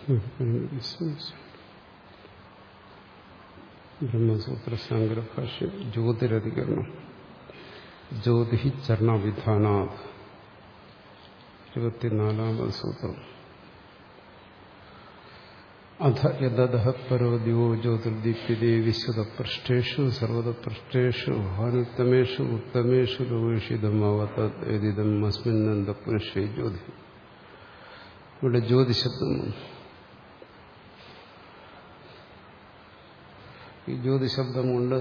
ബ്രഹ്മസൂത്ര ശങ്കര ഭാഷ്യ ജ്യോതിരധികരണം ജ്യോതി ചരണവിധാനാത് ഇരുപത്തിനാലാമത് സൂത്രം അധ യദധ പരോദ്യോ ജ്യോതിർദീപ്യതേ വിശ്വതപൃഷ്ടേഷു സർവതപൃഷ്ടേഷു ഹാനുത്തമേഷു ഉത്തമേഷു ലോകേഷിതമാവതം അസ്മിന്നന്ത പുരുഷേ ജ്യോതി ഇവിടെ ജ്യോതിശബ്ദം ഈ ജ്യോതിശബ്ദം കൊണ്ട്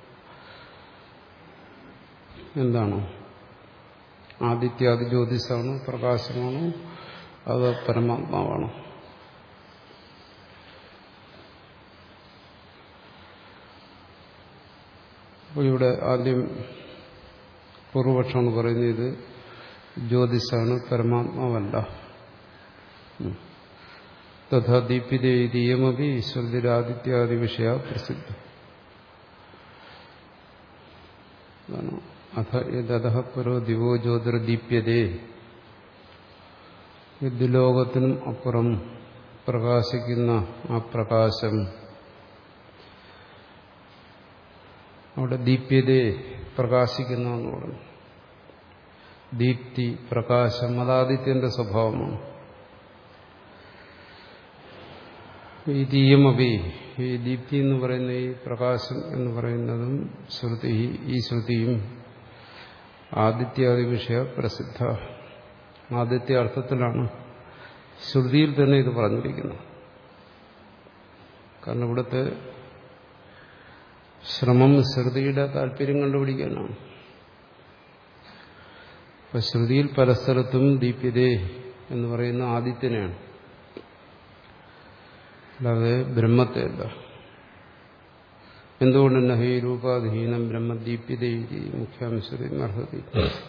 എന്താണ് ആദിത്യാദി ജ്യോതിഷാണോ പ്രകാശമാണോ അത് പരമാത്മാവാണോ അപ്പോൾ ഇവിടെ ആദ്യം പൂർവപക്ഷമാണ് പറയുന്നത് ഇത് ജ്യോതിഷാണ് പരമാത്മാവല്ല തഥാ ദീപ്യതേയമപി ഈശ്വരതിരാദിത്യാദി വിഷയ പ്രസിദ്ധ അഥ യഥ പുരോ ദിവോ ജ്യോതിർദീപ്യതേ യുദ്ധലോകത്തിനും അപ്പുറം പ്രകാശിക്കുന്ന ആ പ്രകാശം അവിടെ ദീപ്യതയെ പ്രകാശിക്കുന്ന എന്ന് പറഞ്ഞു ദീപ്തി പ്രകാശം അതാദിത്യന്റെ സ്വഭാവമാണ് ഈ ദീയമപി ഈ ദീപ്തി എന്ന് പറയുന്ന ഈ പ്രകാശം എന്ന് പറയുന്നതും ശ്രുതി ഈ ശ്രുതിയും ആദിത്യാദി വിഷയ പ്രസിദ്ധ ആദിത്യ അർത്ഥത്തിലാണ് ശ്രുതിയിൽ തന്നെ ഇത് പറഞ്ഞിരിക്കുന്നത് കാരണം ഇവിടുത്തെ ശ്രമം ശ്രുതിയുടെ താല്പര്യം കണ്ടുപിടിക്കാനാണ് അപ്പൊ ശ്രുതിയിൽ പരസ്ഥലത്തും ദീപ്യതേ എന്ന് പറയുന്ന ആദിത്യനെയാണ് അല്ലാതെ ബ്രഹ്മത്തെ അല്ല എന്തുകൊണ്ട് തന്നെ ഹേ രൂപാധീനം ബ്രഹ്മദീപ്യതയിൽ മുഖ്യാംശതി അർഹതി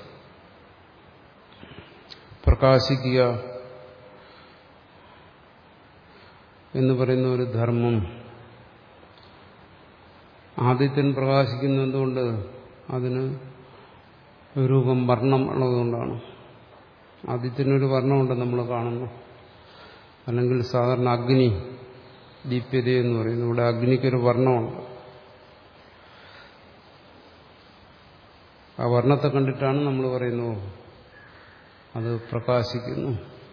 പ്രകാശിക്കുക എന്ന് പറയുന്ന ഒരു ധർമ്മം ആദിത്യൻ പ്രകാശിക്കുന്ന എന്തുകൊണ്ട് അതിന് രൂപം വർണ്ണം ഉള്ളതുകൊണ്ടാണ് ആദിത്യനൊരു വർണ്ണമുണ്ട് നമ്മൾ കാണുന്നു അല്ലെങ്കിൽ സാധാരണ അഗ്നി ദീപ്യത എന്ന് പറയുന്നു ഇവിടെ അഗ്നിക്കൊരു വർണ്ണമുണ്ട് ആ വർണ്ണത്തെ കണ്ടിട്ടാണ് നമ്മൾ പറയുന്നത് അത് പ്രകാശിക്കുന്നു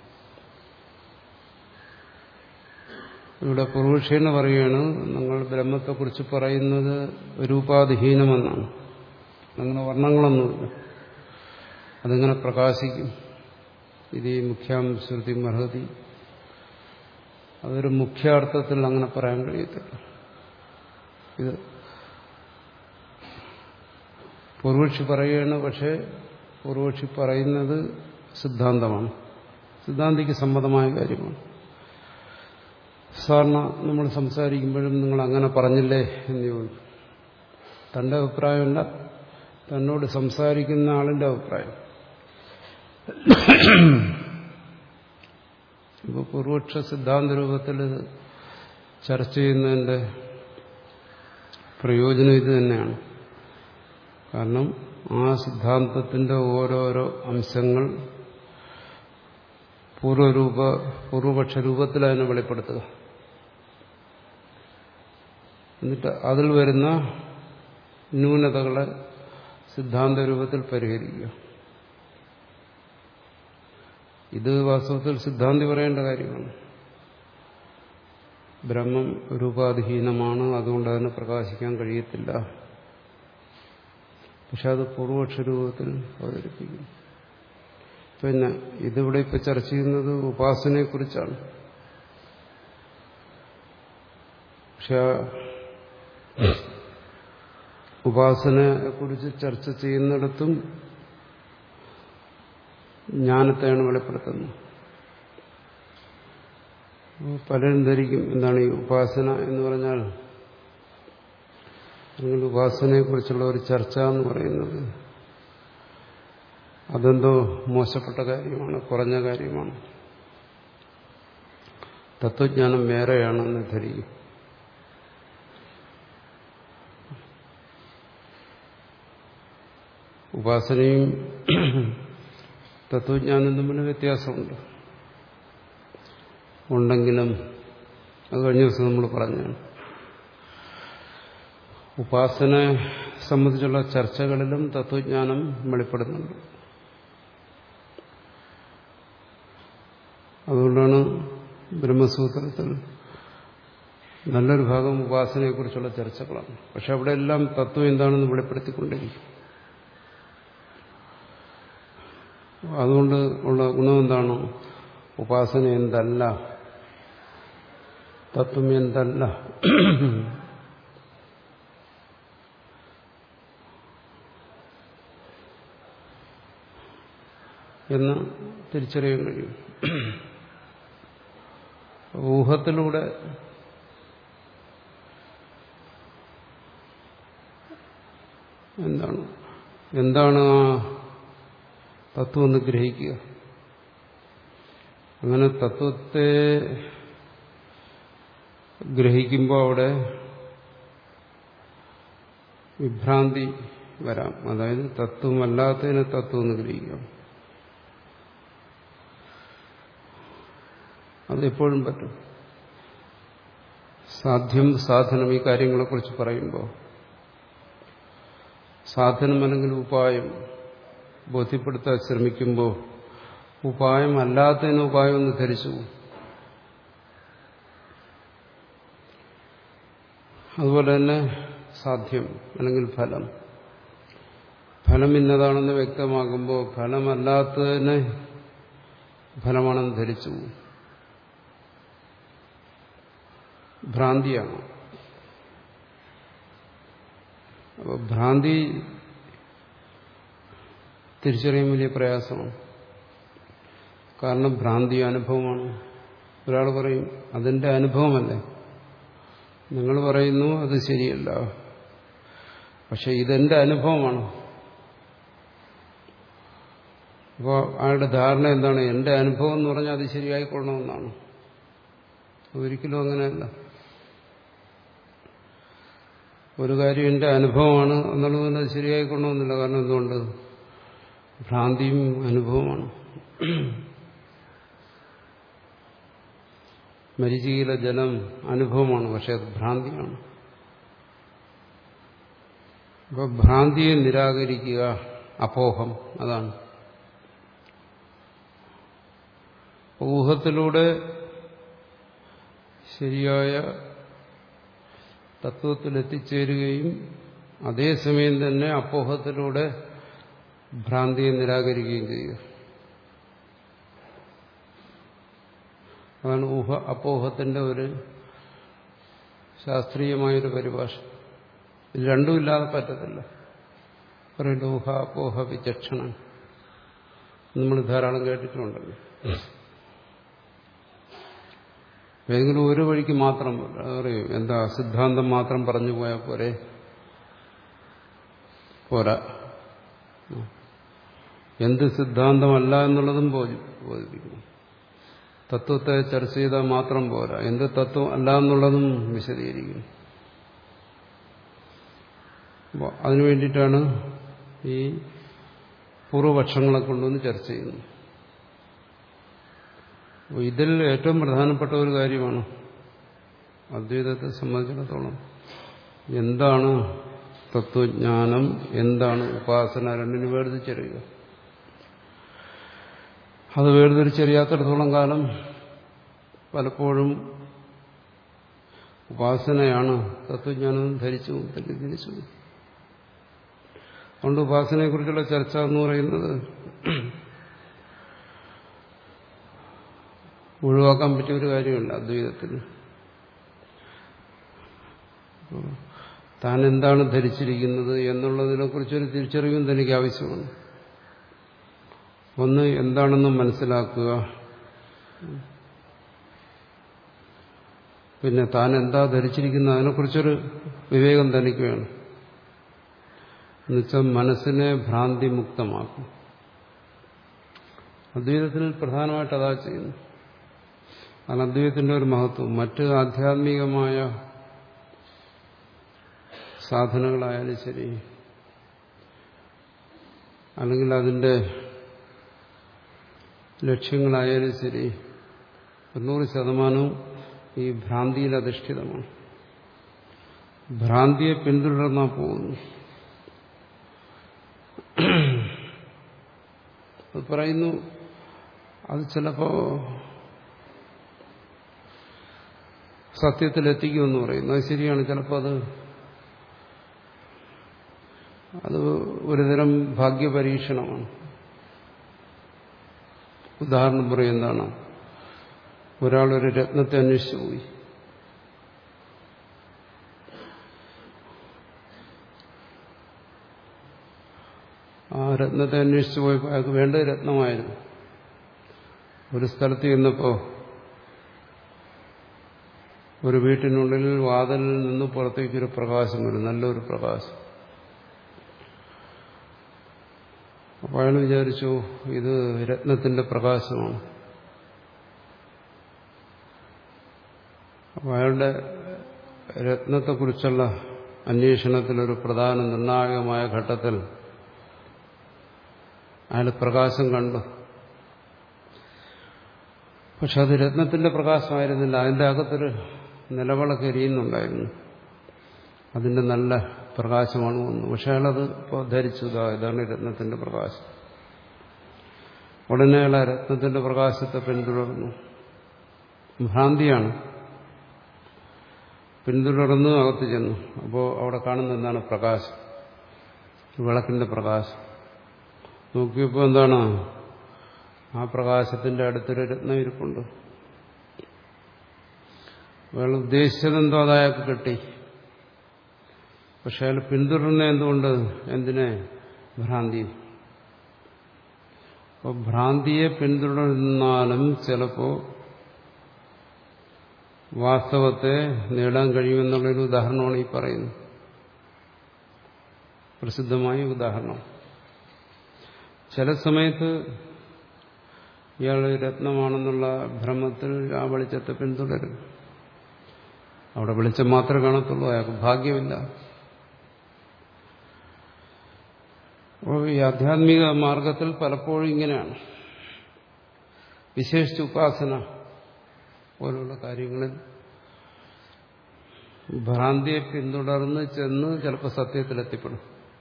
ഇവിടെ പൂർവക്ഷേന്ന് പറയുകയാണ് നിങ്ങൾ ബ്രഹ്മത്തെക്കുറിച്ച് പറയുന്നത് രൂപാധിഹീനമെന്നാണ് അങ്ങനെ വർണ്ണങ്ങളൊന്നുമില്ല അതിങ്ങനെ പ്രകാശിക്കും ഇത് ഈ മുഖ്യാം ശ്രുതി മർഹതി അതൊരു മുഖ്യാർത്ഥത്തിൽ അങ്ങനെ പറയാൻ കഴിയത്തില്ല ഇത് പൂർവക്ഷി പറയുകയാണ് പക്ഷേ പൂർവക്ഷി പറയുന്നത് സിദ്ധാന്തമാണ് സിദ്ധാന്തിക്ക് സമ്മതമായ കാര്യമാണ് സാറിന് നമ്മൾ സംസാരിക്കുമ്പോഴും നിങ്ങൾ അങ്ങനെ പറഞ്ഞില്ലേ എന്ന് ചോദിക്കും തന്റെ അഭിപ്രായമല്ല തന്നോട് സംസാരിക്കുന്ന ആളിന്റെ അഭിപ്രായം ഇപ്പോൾ പൂർവക്ഷ സിദ്ധാന്ത രൂപത്തിൽ ചർച്ച ചെയ്യുന്നതിൻ്റെ പ്രയോജനം ഇത് തന്നെയാണ് കാരണം ആ സിദ്ധാന്തത്തിന്റെ ഓരോരോ അംശങ്ങൾ പൂർവരൂപ പൂർവപക്ഷ രൂപത്തിൽ അതിനെ വെളിപ്പെടുത്തുക എന്നിട്ട് അതിൽ വരുന്ന ന്യൂനതകളെ സിദ്ധാന്ത രൂപത്തിൽ പരിഹരിക്കുക ഇത് വാസ്തവത്തിൽ സിദ്ധാന്തി പറയേണ്ട കാര്യമാണ് ബ്രഹ്മം രൂപാധിഹീനമാണ് അതുകൊണ്ട് അതിനെ പ്രകാശിക്കാൻ കഴിയത്തില്ല പക്ഷെ അത് പൂർവപക്ഷ രൂപത്തിൽ അവതരിപ്പിക്കുന്നു പിന്നെ ഇതിവിടെ ഇപ്പൊ ചർച്ച ചെയ്യുന്നത് ഉപാസനയെക്കുറിച്ചാണ് പക്ഷെ ഉപാസനയെക്കുറിച്ച് ചർച്ച ചെയ്യുന്നിടത്തും ജ്ഞാനത്തെയാണ് വെളിപ്പെടുത്തുന്നത് പലരും ധരിക്കും എന്താണ് ഈ ഉപാസന എന്ന് പറഞ്ഞാൽ അല്ലെങ്കിൽ ഉപാസനയെക്കുറിച്ചുള്ള ഒരു ചർച്ച എന്ന് പറയുന്നത് അതെന്തോ മോശപ്പെട്ട കാര്യമാണ് കുറഞ്ഞ കാര്യമാണ് തത്വജ്ഞാനം വേറെയാണെന്ന് ധരിക്കും ഉപാസനയും തത്വജ്ഞാനം തമ്മിൽ വ്യത്യാസമുണ്ട് ഉണ്ടെങ്കിലും അത് കഴിഞ്ഞ ദിവസം നമ്മൾ പറഞ്ഞാണ് ഉപാസനയെ സംബന്ധിച്ചുള്ള ചർച്ചകളിലും തത്വജ്ഞാനം വെളിപ്പെടുന്നുണ്ട് അതുകൊണ്ടാണ് ബ്രഹ്മസൂത്രത്തിൽ നല്ലൊരു ഭാഗം ഉപാസനയെക്കുറിച്ചുള്ള ചർച്ചകളാണ് പക്ഷെ അവിടെ എല്ലാം തത്വം എന്താണെന്ന് വെളിപ്പെടുത്തിക്കൊണ്ടിരിക്കും അതുകൊണ്ട് ഉള്ള ഗുണം എന്താണ് ഉപാസന എന്തല്ല തത്വം എന്തല്ല എന്ന് തിരിച്ചറിയാൻ കഴിയും ഊഹത്തിലൂടെ എന്താണ് എന്താണ് ആ തത്വം എന്ന് ഗ്രഹിക്കുക അങ്ങനെ തത്വത്തെ ഗ്രഹിക്കുമ്പോൾ അവിടെ വിഭ്രാന്തി വരാം അതായത് തത്വമല്ലാത്തതിനെ തത്വം എന്ന് ഗ്രഹിക്കാം അതെപ്പോഴും പറ്റും സാധ്യം സാധനം ഈ കാര്യങ്ങളെക്കുറിച്ച് പറയുമ്പോൾ സാധനം അല്ലെങ്കിൽ ഉപായം ബോധ്യപ്പെടുത്താൻ ശ്രമിക്കുമ്പോൾ ഉപായം അല്ലാത്തതിന് ഉപായം എന്ന് ധരിച്ചു അതുപോലെ തന്നെ സാധ്യം അല്ലെങ്കിൽ ഫലം ഫലം ഇന്നതാണെന്ന് വ്യക്തമാകുമ്പോൾ ഫലമല്ലാത്തതിനെ ഫലമാണെന്ന് ധരിച്ചു ഭ്രാന്തിയാണ് അപ്പോൾ ഭ്രാന്തി തിരിച്ചറിയാൻ വലിയ പ്രയാസമാണ് കാരണം ഭ്രാന്തി അനുഭവമാണ് ഒരാൾ പറയും അതിൻ്റെ അനുഭവമല്ലേ നിങ്ങൾ പറയുന്നു അത് ശരിയല്ല പക്ഷെ ഇതെന്റെ അനുഭവമാണ് അപ്പോൾ അയാളുടെ ധാരണ എന്താണ് എന്റെ അനുഭവം എന്ന് പറഞ്ഞാൽ അത് ശരിയായിക്കൊള്ളണമെന്നാണ് ഒരിക്കലും അങ്ങനെയല്ല ഒരു കാര്യം എന്റെ അനുഭവമാണ് എന്നുള്ളത് അത് ശരിയായിക്കൊള്ളണമെന്നില്ല കാരണം എന്തുകൊണ്ട് ഭ്രാന്തിയും അനുഭവമാണ് മരിചിയിലെ ജലം അനുഭവമാണ് പക്ഷെ അത് ഭ്രാന്തിയാണ് അപ്പൊ ഭ്രാന്തിയെ നിരാകരിക്കുക അപോഹം അതാണ് ഊഹത്തിലൂടെ ശരിയായ തത്വത്തിൽ എത്തിച്ചേരുകയും അതേസമയം തന്നെ അപ്പോഹത്തിലൂടെ ഭ്രാന്തിയെ നിരാകരിക്കുകയും ചെയ്യുക അതാണ് ഊഹ അപ്പോഹത്തിന്റെ ഒരു ശാസ്ത്രീയമായൊരു പരിഭാഷ ഇത് രണ്ടുമില്ലാതെ പറ്റത്തില്ല പറയുന്നത് ഊഹ അപ്പോഹ വിചക്ഷണം നമ്മൾ ധാരാളം കേട്ടിട്ടുണ്ടല്ലോ ഏതെങ്കിലും ഒരു വഴിക്ക് മാത്രം പറയും എന്താ സിദ്ധാന്തം മാത്രം പറഞ്ഞു പോയാൽ പോരെ പോരാ എന്ത് സിദ്ധാന്തമല്ല എന്നുള്ളതും ബോധിപ്പിക്കുന്നു തത്വത്തെ ചർച്ച ചെയ്താൽ മാത്രം പോരാ എന്ത് തത്വം അല്ല എന്നുള്ളതും വിശദീകരിക്കുന്നു അപ്പോൾ അതിനു വേണ്ടിയിട്ടാണ് ഈ പൂർവപക്ഷങ്ങളെ കൊണ്ടുവന്ന് ചർച്ച ചെയ്യുന്നത് അപ്പോൾ ഇതിൽ ഏറ്റവും പ്രധാനപ്പെട്ട ഒരു കാര്യമാണ് അദ്വൈതത്തെ സംബന്ധിച്ചിടത്തോളം എന്താണ് തത്വജ്ഞാനം എന്താണ് ഉപാസന രണ്ടിന് വേർതിരിച്ചറിയുക അത് വേർതിരിച്ചറിയാത്തിടത്തോളം കാലം പലപ്പോഴും ഉപാസനയാണ് തത്വജ്ഞാനം ധരിച്ചു തെറ്റിദ്ധരിച്ചു അതുകൊണ്ട് ഉപാസനയെക്കുറിച്ചുള്ള ചർച്ച എന്ന് പറയുന്നത് ഒഴിവാക്കാൻ പറ്റിയ ഒരു കാര്യമല്ല അദ്വൈതത്തിന് താൻ എന്താണ് ധരിച്ചിരിക്കുന്നത് എന്നുള്ളതിനെക്കുറിച്ചൊരു തിരിച്ചറിവും തനിക്ക് ആവശ്യമാണ് ഒന്ന് എന്താണെന്ന് മനസ്സിലാക്കുക പിന്നെ താൻ എന്താ ധരിച്ചിരിക്കുന്നത് അതിനെക്കുറിച്ചൊരു വിവേകം തനിക്ക് വേണം എന്നുവെച്ചാൽ മനസ്സിനെ ഭ്രാന്തി മുക്തമാക്കും അദ്വൈതത്തിൽ പ്രധാനമായിട്ട് അതാ ചെയ്യുന്നു കാരണം അദ്വൈതത്തിന്റെ ഒരു മഹത്വം മറ്റ് ആധ്യാത്മികമായ സാധനങ്ങളായാലും ശരി അല്ലെങ്കിൽ അതിൻ്റെ ലക്ഷ്യങ്ങളായാലും ശരി തൊണ്ണൂറ് ശതമാനവും ഈ ഭ്രാന്തിയിൽ അധിഷ്ഠിതമാണ് ഭ്രാന്തിയെ പിന്തുടർന്നാ പോകുന്നു അത് പറയുന്നു അത് ചിലപ്പോ സത്യത്തിലെത്തിക്കുമെന്ന് പറയുന്നു അത് ശരിയാണ് ചിലപ്പോൾ അത് അത് ഒരുതരം ഭാഗ്യപരീക്ഷണമാണ് ഉദാഹരണം പറയും എന്താണ് ഒരാളൊരു രത്നത്തെ അന്വേഷിച്ചു പോയി ആ രത്നത്തെ അന്വേഷിച്ചു പോയപ്പോൾ അയാൾക്ക് വേണ്ട രത്നമായിരുന്നു ഒരു സ്ഥലത്ത് ചെന്നപ്പോൾ ഒരു വീട്ടിനുള്ളിൽ വാതിലിൽ നിന്ന് പുറത്തേക്കൊരു പ്രകാശം വരും നല്ലൊരു പ്രകാശം അപ്പോൾ അയാൾ വിചാരിച്ചു ഇത് രത്നത്തിന്റെ പ്രകാശമാണ് അപ്പോൾ അയാളുടെ രത്നത്തെക്കുറിച്ചുള്ള അന്വേഷണത്തിലൊരു പ്രധാന നിർണായകമായ ഘട്ടത്തിൽ അയാൾ പ്രകാശം കണ്ടു പക്ഷെ അത് രത്നത്തിന്റെ പ്രകാശമായിരുന്നില്ല അതിൻ്റെ അകത്തൊരു നിലവിളക്ക് എരിയുന്നുണ്ടായിരുന്നു അതിന്റെ നല്ല പ്രകാശമാണ് വന്നു പക്ഷെ അയാളത് ഇപ്പോൾ ധരിച്ചു ഇതാ ഇതാണ് രത്നത്തിന്റെ പ്രകാശം ഉടനെ അയാൾ ആ രത്നത്തിന്റെ പ്രകാശത്തെ പിന്തുടർന്നു ഭ്രാന്തിയാണ് പിന്തുടർന്ന് അകത്ത് ചെന്നു അപ്പോൾ അവിടെ കാണുന്ന എന്താണ് പ്രകാശം വിളക്കിന്റെ പ്രകാശം നോക്കിയപ്പോൾ എന്താണ് ആ പ്രകാശത്തിന്റെ അടുത്തൊരു രത്നം ഇരിപ്പുണ്ട് അയാൾ ഉദ്ദേശിച്ചതെന്തോ അതയാൾക്ക് കിട്ടി പക്ഷെ അയാൾ പിന്തുടരുന്ന എന്തുകൊണ്ട് എന്തിനെ ഭ്രാന്തി അപ്പോൾ ഭ്രാന്തിയെ പിന്തുടർന്നാലും ചിലപ്പോൾ വാസ്തവത്തെ നേടാൻ കഴിയുമെന്നുള്ളൊരു ഉദാഹരണമാണ് ഈ പറയുന്നത് പ്രസിദ്ധമായ ഉദാഹരണം ചില സമയത്ത് ഇയാൾ രത്നമാണെന്നുള്ള ഭ്രമത്തിൽ ആ വെളിച്ചത്തെ പിന്തുടരും അവിടെ വെളിച്ചം മാത്രമേ കാണത്തുള്ളൂ അയാൾക്ക് ഭാഗ്യമില്ല അപ്പോൾ ഈ ആധ്യാത്മിക മാർഗത്തിൽ പലപ്പോഴും ഇങ്ങനെയാണ് വിശേഷിച്ച് ഉപാസന പോലുള്ള കാര്യങ്ങളിൽ ഭ്രാന്തിയെ പിന്തുടർന്ന് ചെന്ന് ചിലപ്പോൾ സത്യത്തിലെത്തിപ്പെടും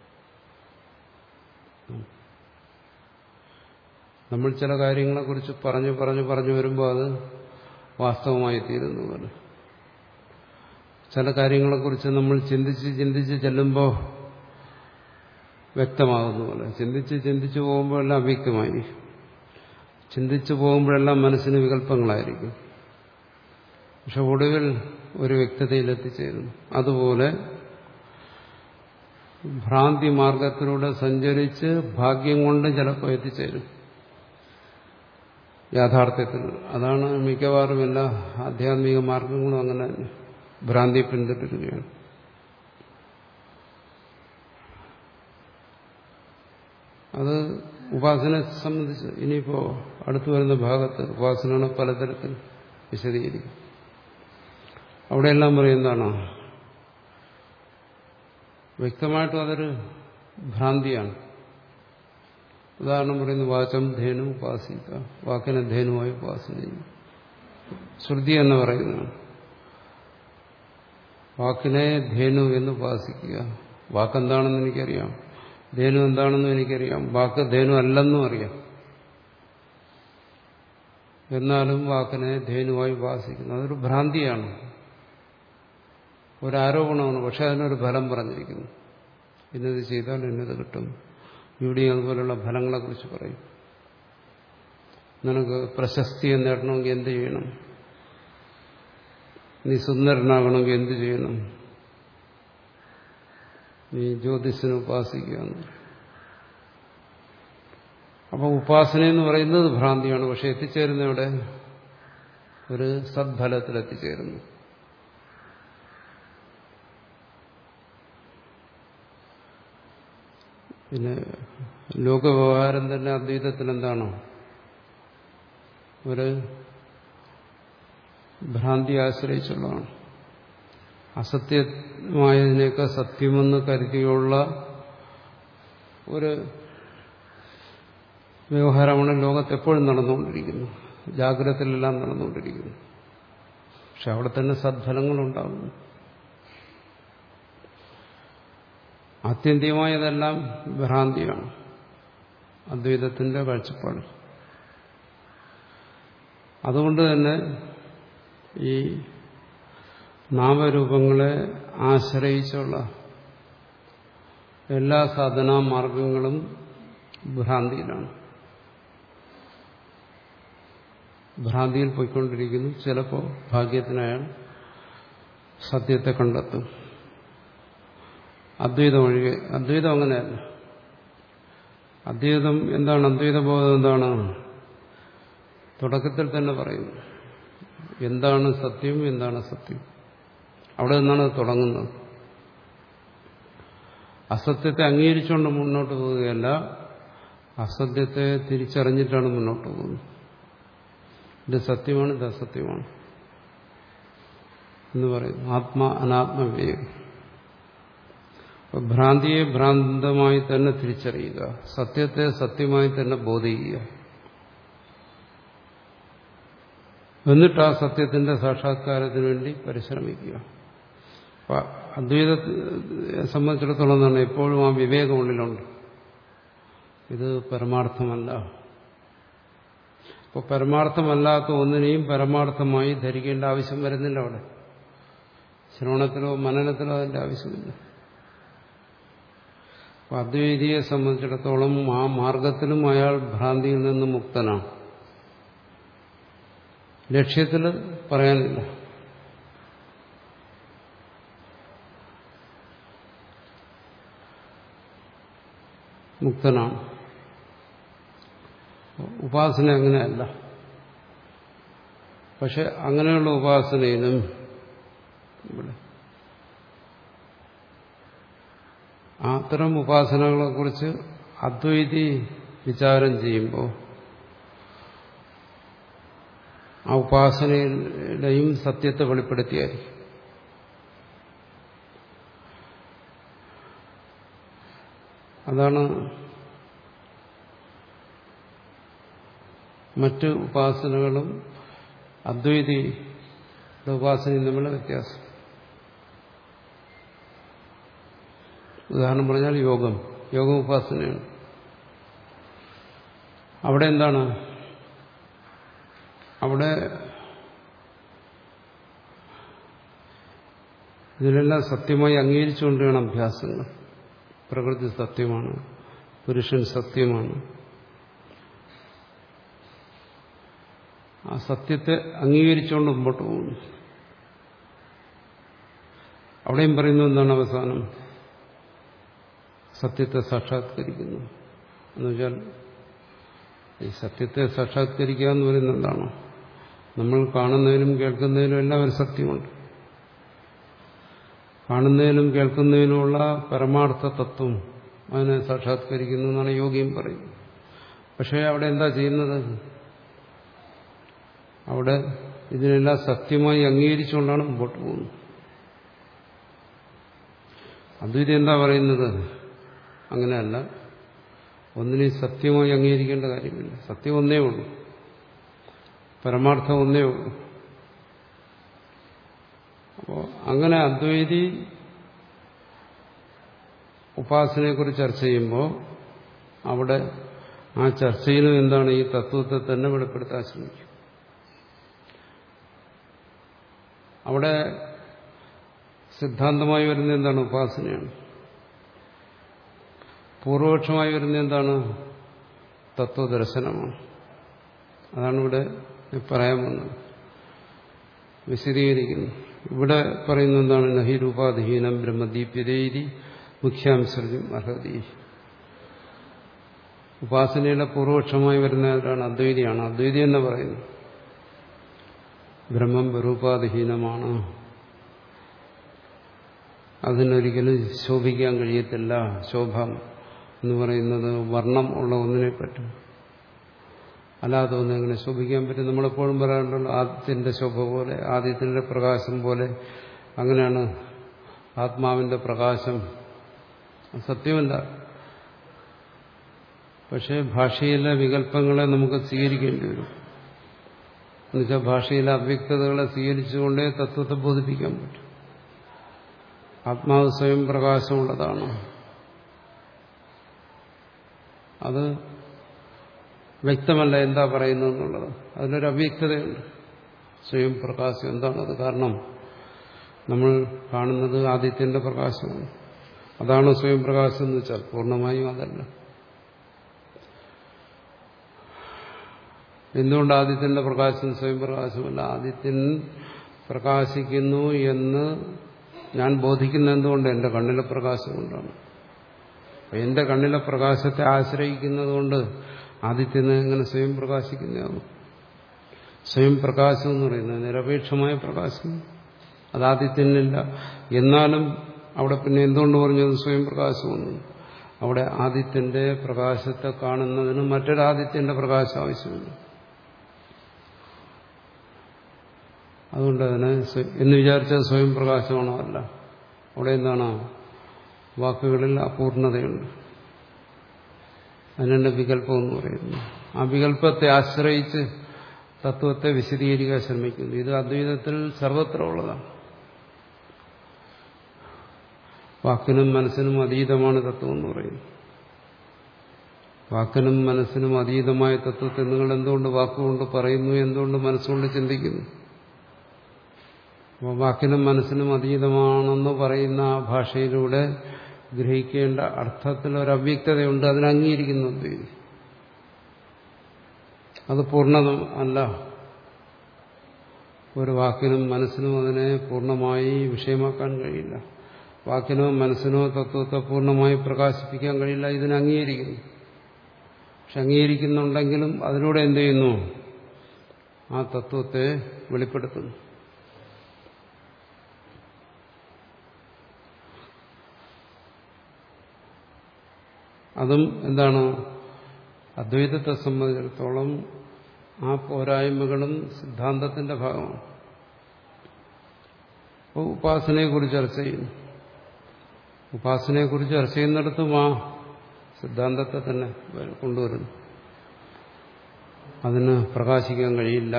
നമ്മൾ ചില കാര്യങ്ങളെക്കുറിച്ച് പറഞ്ഞു പറഞ്ഞു പറഞ്ഞു വരുമ്പോൾ അത് വാസ്തവമായി തീരുന്നു പോലെ ചില കാര്യങ്ങളെക്കുറിച്ച് നമ്മൾ ചിന്തിച്ച് ചിന്തിച്ച് ചെല്ലുമ്പോൾ വ്യക്തമാകുന്ന പോലെ ചിന്തിച്ച് ചിന്തിച്ച് പോകുമ്പോഴെല്ലാം അവ്യക്തമായി ചിന്തിച്ചു പോകുമ്പോഴെല്ലാം മനസ്സിന് വികല്പങ്ങളായിരിക്കും പക്ഷെ ഒടുവിൽ ഒരു വ്യക്തതയിൽ എത്തിച്ചേരുന്നു അതുപോലെ ഭ്രാന്തി മാർഗത്തിലൂടെ സഞ്ചരിച്ച് ഭാഗ്യം കൊണ്ട് ചിലപ്പോൾ എത്തിച്ചേരും യാഥാർത്ഥ്യത്തിൽ അതാണ് മിക്കവാറും എല്ലാ ആധ്യാത്മിക മാർഗങ്ങളും അങ്ങനെ തന്നെ ഭ്രാന്തി പിന്തുടരുകയാണ് അത് ഉപാസനയെ സംബന്ധിച്ച് ഇനിയിപ്പോ അടുത്തു വരുന്ന ഭാഗത്ത് ഉപാസനയാണ് പലതരത്തിൽ വിശദീകരിക്കും അവിടെയെല്ലാം പറയുന്നതാണ് വ്യക്തമായിട്ടും അതൊരു ഭ്രാന്തിയാണ് ഉദാഹരണം പറയുന്നു വാചം ധേനു ഉപാസിക്കുക വാക്കിനെ ധേനുവായി ഉപാസന ചെയ്യും ശ്രുതി എന്ന് പറയുന്നതാണ് വാക്കിനെ ധേനു എന്ന് ഉപാസിക്കുക വാക്കെന്താണെന്ന് എനിക്കറിയാം ധേനു എന്താണെന്നും എനിക്കറിയാം വാക്ക് ധേനു അല്ലെന്നും അറിയാം എന്നാലും വാക്കിനെ ധേനുവായി ഉപാസിക്കുന്നു അതൊരു ഭ്രാന്തിയാണ് ഒരാരോപണമാണ് പക്ഷെ അതിനൊരു ഫലം പറഞ്ഞിരിക്കുന്നു ഇന്നത് ചെയ്താൽ ഇന്നത് കിട്ടും ഇവിടെയും അതുപോലുള്ള ഫലങ്ങളെക്കുറിച്ച് പറയും നിനക്ക് പ്രശസ്തിയെ നേടണമെങ്കിൽ എന്ത് ചെയ്യണം നീ സുന്ദരനാകണമെങ്കിൽ എന്ത് ചെയ്യണം നീ ജ്യോതിസിനെ ഉപാസിക്കുക അപ്പൊ ഉപാസന എന്ന് പറയുന്നത് ഭ്രാന്തിയാണ് പക്ഷെ എത്തിച്ചേരുന്ന ഇവിടെ ഒരു സദ്ഫലത്തിൽ എത്തിച്ചേരുന്നു പിന്നെ ലോകവ്യവഹാരം തന്നെ അദ്വൈതത്തിൽ എന്താണോ ഒരു ഭ്രാന്തി ആശ്രയിച്ചുള്ളതാണ് അസത്യമായതിനേക്കാൾ സത്യമെന്ന് കരുതിയുള്ള ഒരു വ്യവഹാരമാണ് ലോകത്ത് എപ്പോഴും നടന്നുകൊണ്ടിരിക്കുന്നത് ജാഗ്രതയിലെല്ലാം നടന്നുകൊണ്ടിരിക്കുന്നു പക്ഷെ അവിടെ തന്നെ സദ്ഫലങ്ങളുണ്ടാകുന്നു ആത്യന്തികമായതെല്ലാം ഭ്രാന്തിയാണ് അദ്വൈതത്തിന്റെ കാഴ്ചപ്പാട് അതുകൊണ്ട് തന്നെ ഈ നാമരൂപങ്ങളെ ആശ്രയിച്ചുള്ള എല്ലാ സാധനാ മാർഗങ്ങളും ഭ്രാന്തിയിലാണ് ഭ്രാന്തിയിൽ പോയിക്കൊണ്ടിരിക്കുന്നു ചിലപ്പോൾ ഭാഗ്യത്തിനയാൾ സത്യത്തെ കണ്ടെത്തും അദ്വൈതം ഒഴികെ അദ്വൈതം അങ്ങനെയല്ല അദ്വൈതം എന്താണ് അദ്വൈത ബോധം എന്താണ് തുടക്കത്തിൽ തന്നെ പറയുന്നു എന്താണ് സത്യം എന്താണ് സത്യം അവിടെ നിന്നാണ് തുടങ്ങുന്നത് അസത്യത്തെ അംഗീകരിച്ചുകൊണ്ട് മുന്നോട്ട് പോവുകയല്ല അസത്യത്തെ തിരിച്ചറിഞ്ഞിട്ടാണ് മുന്നോട്ട് പോകുന്നത് ഇത് സത്യമാണ് ഇത് അസത്യമാണ് എന്ന് പറയുന്നു ആത്മാ അനാത്മവിവേകം ഭ്രാന്തിയെ ഭ്രാന്തമായി തന്നെ തിരിച്ചറിയുക സത്യത്തെ സത്യമായി തന്നെ ബോധിക്കുക എന്നിട്ട് ആ സത്യത്തിന്റെ സാക്ഷാത്കാരത്തിന് വേണ്ടി പരിശ്രമിക്കുക അദ്വൈതത്തെ സംബന്ധിച്ചിടത്തോളം തന്നെ എപ്പോഴും ആ വിവേകം ഉള്ളിലുണ്ട് ഇത് പരമാർത്ഥമല്ല അപ്പോൾ പരമാർത്ഥമല്ലാത്ത ഒന്നിനെയും പരമാർത്ഥമായി ധരിക്കേണ്ട ആവശ്യം വരുന്നില്ല അവിടെ ശ്രവണത്തിലോ മനനത്തിലോ അതിന്റെ ആവശ്യമില്ല അപ്പൊ അദ്വൈതിയെ സംബന്ധിച്ചിടത്തോളം ആ മാർഗത്തിലും അയാൾ ഭ്രാന്തിയിൽ നിന്ന് മുക്തനാണ് ലക്ഷ്യത്തിൽ പറയാനില്ല മുക്തനാണ് ഉപാസന അങ്ങനെയല്ല പക്ഷെ അങ്ങനെയുള്ള ഉപാസനയിലും ഇവിടെ അത്തരം ഉപാസനകളെ കുറിച്ച് അദ്വൈതി വിചാരം ചെയ്യുമ്പോൾ ആ ഉപാസനയുടെയും സത്യത്തെ വെളിപ്പെടുത്തിയായിരിക്കും അതാണ് മറ്റ് ഉപാസനകളും അദ്വൈതി ഉപാസനയും തമ്മിലുള്ള വ്യത്യാസം ഉദാഹരണം പറഞ്ഞാൽ യോഗം യോഗം ഉപാസനയാണ് അവിടെ എന്താണ് അവിടെ ഇതിലെല്ലാം സത്യമായി അംഗീകരിച്ചുകൊണ്ട് വേണം അഭ്യാസങ്ങൾ പ്രകൃതി സത്യമാണ് പുരുഷൻ സത്യമാണ് ആ സത്യത്തെ അംഗീകരിച്ചുകൊണ്ട് മുമ്പോട്ട് പോകുന്നു അവിടെയും പറയുന്നു എന്താണ് അവസാനം സത്യത്തെ സാക്ഷാത്കരിക്കുന്നു എന്നുവെച്ചാൽ ഈ സത്യത്തെ സാക്ഷാത്കരിക്കുക എന്ന് പറയുന്നത് എന്താണ് നമ്മൾ കാണുന്നതിനും കേൾക്കുന്നതിനും എല്ലാം ഒരു സത്യമുണ്ട് കാണുന്നതിനും കേൾക്കുന്നതിനുമുള്ള പരമാർത്ഥ തത്വം അതിനെ സാക്ഷാത്കരിക്കുന്നു എന്നാണ് യോഗിയും പറയുന്നത് പക്ഷേ അവിടെ എന്താ ചെയ്യുന്നത് അവിടെ ഇതിനെല്ലാം സത്യമായി അംഗീകരിച്ചുകൊണ്ടാണ് മുമ്പോട്ട് പോകുന്നത് അദ്വൈതം എന്താ പറയുന്നത് അങ്ങനെയല്ല ഒന്നിനെ സത്യമായി അംഗീകരിക്കേണ്ട കാര്യമില്ല സത്യം ഒന്നേ ഉള്ളൂ പരമാർത്ഥം ഒന്നേ ഉള്ളൂ അപ്പോൾ അങ്ങനെ അദ്വൈതി ഉപാസനയെക്കുറിച്ച് ചർച്ച ചെയ്യുമ്പോൾ അവിടെ ആ ചർച്ചയിലും എന്താണ് ഈ തത്വത്തെ തന്നെ വെളിപ്പെടുത്താൻ ശ്രമിക്കും അവിടെ സിദ്ധാന്തമായി വരുന്ന എന്താണ് ഉപാസനയാണ് പൂർവപക്ഷമായി വരുന്ന എന്താണ് തത്വദർശനമാണ് അതാണ് ഇവിടെ പറയാൻ വന്നത് വിശദീകരിക്കുന്നു ഇവിടെ പറയുന്ന എന്താണ് നഹിരൂപാധീനം ബ്രഹ്മദീപ്യതേരി മുഖ്യാംശം അർഹതി ഉപാസനയുടെ പൂർവപക്ഷമായി വരുന്നവരാണ് അദ്വൈതിയാണ് അദ്വൈതി എന്ന് പറയുന്നു ബ്രഹ്മം രൂപാധിഹീനമാണ് അതിനൊരിക്കലും ശോഭിക്കാൻ കഴിയത്തില്ല ശോഭം എന്ന് പറയുന്നത് വർണ്ണം ഉള്ള ഒന്നിനെ പറ്റും അല്ലാതെ ഒന്നും എങ്ങനെ ശോഭിക്കാൻ പറ്റും നമ്മളെപ്പോഴും പറയാറുണ്ടല്ലോ ആദ്യത്തിന്റെ ശോഭ പോലെ ആദ്യത്തിന്റെ പ്രകാശം പോലെ അങ്ങനെയാണ് ആത്മാവിന്റെ പ്രകാശം സത്യമല്ല പക്ഷേ ഭാഷയിലെ വികല്പങ്ങളെ നമുക്ക് സ്വീകരിക്കേണ്ടി വരും എന്നുവെച്ചാൽ ഭാഷയിലെ അവ്യക്തതകളെ സ്വീകരിച്ചുകൊണ്ടേ തത്വത്തെ ബോധിപ്പിക്കാൻ പറ്റും ആത്മാവ് സ്വയം പ്രകാശമുള്ളതാണ് അത് വ്യക്തമല്ല എന്താ പറയുന്നത് എന്നുള്ളത് അതിലൊരു അവ്യക്തതയുണ്ട് സ്വയം പ്രകാശം എന്താണത് കാരണം നമ്മൾ കാണുന്നത് ആദിത്യന്റെ പ്രകാശമാണ് അതാണ് സ്വയം പ്രകാശം എന്ന് വെച്ചാൽ പൂർണ്ണമായും അതല്ല എന്തുകൊണ്ട് ആദിത്യന്റെ പ്രകാശം സ്വയം പ്രകാശമല്ല ആദിത്യൻ പ്രകാശിക്കുന്നു എന്ന് ഞാൻ ബോധിക്കുന്ന എന്തുകൊണ്ട് എന്റെ കണ്ണിലെ പ്രകാശം കൊണ്ടാണ് എന്റെ കണ്ണിലെ പ്രകാശത്തെ ആശ്രയിക്കുന്നത് കൊണ്ട് ആദിത്യനെ എങ്ങനെ സ്വയം പ്രകാശിക്കുന്നതാവും സ്വയം പ്രകാശം എന്ന് പറയുന്നത് നിരപേക്ഷമായ പ്രകാശം അത് ആദിത്യനില്ല എന്നാലും അവിടെ പിന്നെ എന്തുകൊണ്ട് പറഞ്ഞത് സ്വയം പ്രകാശമെന്ന് അവിടെ ആദിത്യന്റെ പ്രകാശത്തെ കാണുന്നതിന് മറ്റൊരാദിത്യന്റെ പ്രകാശം ആവശ്യമില്ല അതുകൊണ്ട് അതിനെ എന്ന് വിചാരിച്ചത് സ്വയം പ്രകാശമാണോ അല്ല അവിടെ എന്താണ് വാക്കുകളിൽ അപൂർണതയുണ്ട് അതിനെ വികല്പം എന്ന് പറയുന്നു ആ വികല്പത്തെ ആശ്രയിച്ച് തത്വത്തെ വിശദീകരിക്കാൻ ശ്രമിക്കുന്നു ഇത് അദ്വൈതത്തിൽ സർവത്ര ഉള്ളതാണ് വാക്കിനും മനസ്സിനും അതീതമാണ് തത്വം എന്ന് പറയുന്നത് വാക്കിനും മനസ്സിനും അതീതമായ തത്വത്തെ നിങ്ങൾ എന്തുകൊണ്ട് വാക്കുകൊണ്ട് പറയുന്നു എന്തുകൊണ്ട് മനസ്സുകൊണ്ട് ചിന്തിക്കുന്നു അപ്പോൾ വാക്കിനും മനസ്സിനും അതീതമാണെന്ന് പറയുന്ന ആ ഭാഷയിലൂടെ ഗ്രഹിക്കേണ്ട അർത്ഥത്തിൽ ഒരു അവ്യക്തതയുണ്ട് അതിനെ അംഗീകരിക്കുന്നു അദ്വൈതി അത് പൂർണ്ണത അല്ല ഒരു വാക്കിനും മനസ്സിനും അതിനെ പൂർണ്ണമായി വിഷയമാക്കാൻ കഴിയില്ല വാക്കിനോ മനസ്സിനോ തത്വത്തെ പൂർണ്ണമായി പ്രകാശിപ്പിക്കാൻ കഴിയില്ല ഇതിനെ അംഗീകരിക്കുന്നു പക്ഷെ അംഗീകരിക്കുന്നുണ്ടെങ്കിലും അതിലൂടെ എന്ത് ചെയ്യുന്നു ആ തത്വത്തെ വെളിപ്പെടുത്തുന്നു അതും എന്താണ് അദ്വൈതത്തെ സംബന്ധിച്ചിടത്തോളം ആ പോരായ്മകളും സിദ്ധാന്തത്തിന്റെ ഭാഗമാണ് അപ്പോൾ ഉപാസനയെക്കുറിച്ച് ചർച്ച ചെയ്യുന്നു ഉപാസനയെക്കുറിച്ച് ചർച്ച ചെയ്യുന്നിടത്തും ആ സിദ്ധാന്തത്തെ തന്നെ കൊണ്ടുവരുന്നു അതിന് പ്രകാശിക്കാൻ കഴിയില്ല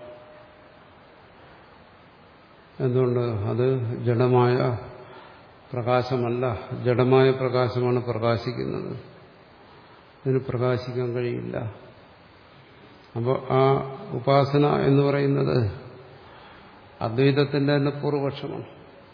എന്തുകൊണ്ട് അത് ജഡമായ പ്രകാശമല്ല ജഡമായ പ്രകാശമാണ് പ്രകാശിക്കുന്നത് അതിന് പ്രകാശിക്കാൻ കഴിയില്ല അപ്പോൾ ആ ഉപാസന എന്ന് പറയുന്നത് അദ്വൈതത്തിന്റെ തന്നെ പൂർവപക്ഷമാണ്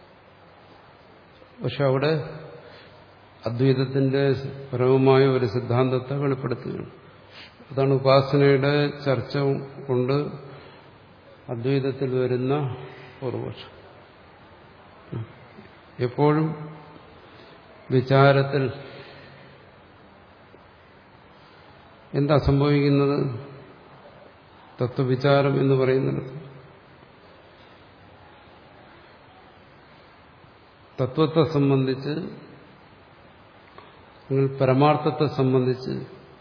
പക്ഷെ അവിടെ അദ്വൈതത്തിന്റെ പരമമായ ഒരു സിദ്ധാന്തത്തെ വെളിപ്പെടുത്തുകയാണ് അതാണ് ഉപാസനയുടെ ചർച്ച കൊണ്ട് അദ്വൈതത്തിൽ വരുന്ന പൂർവപക്ഷം എപ്പോഴും വിചാരത്തിൽ എന്താ സംഭവിക്കുന്നത് തത്വവിചാരം എന്ന് പറയുന്നത് തത്വത്തെ സംബന്ധിച്ച് നിങ്ങൾ പരമാർത്ഥത്തെ സംബന്ധിച്ച്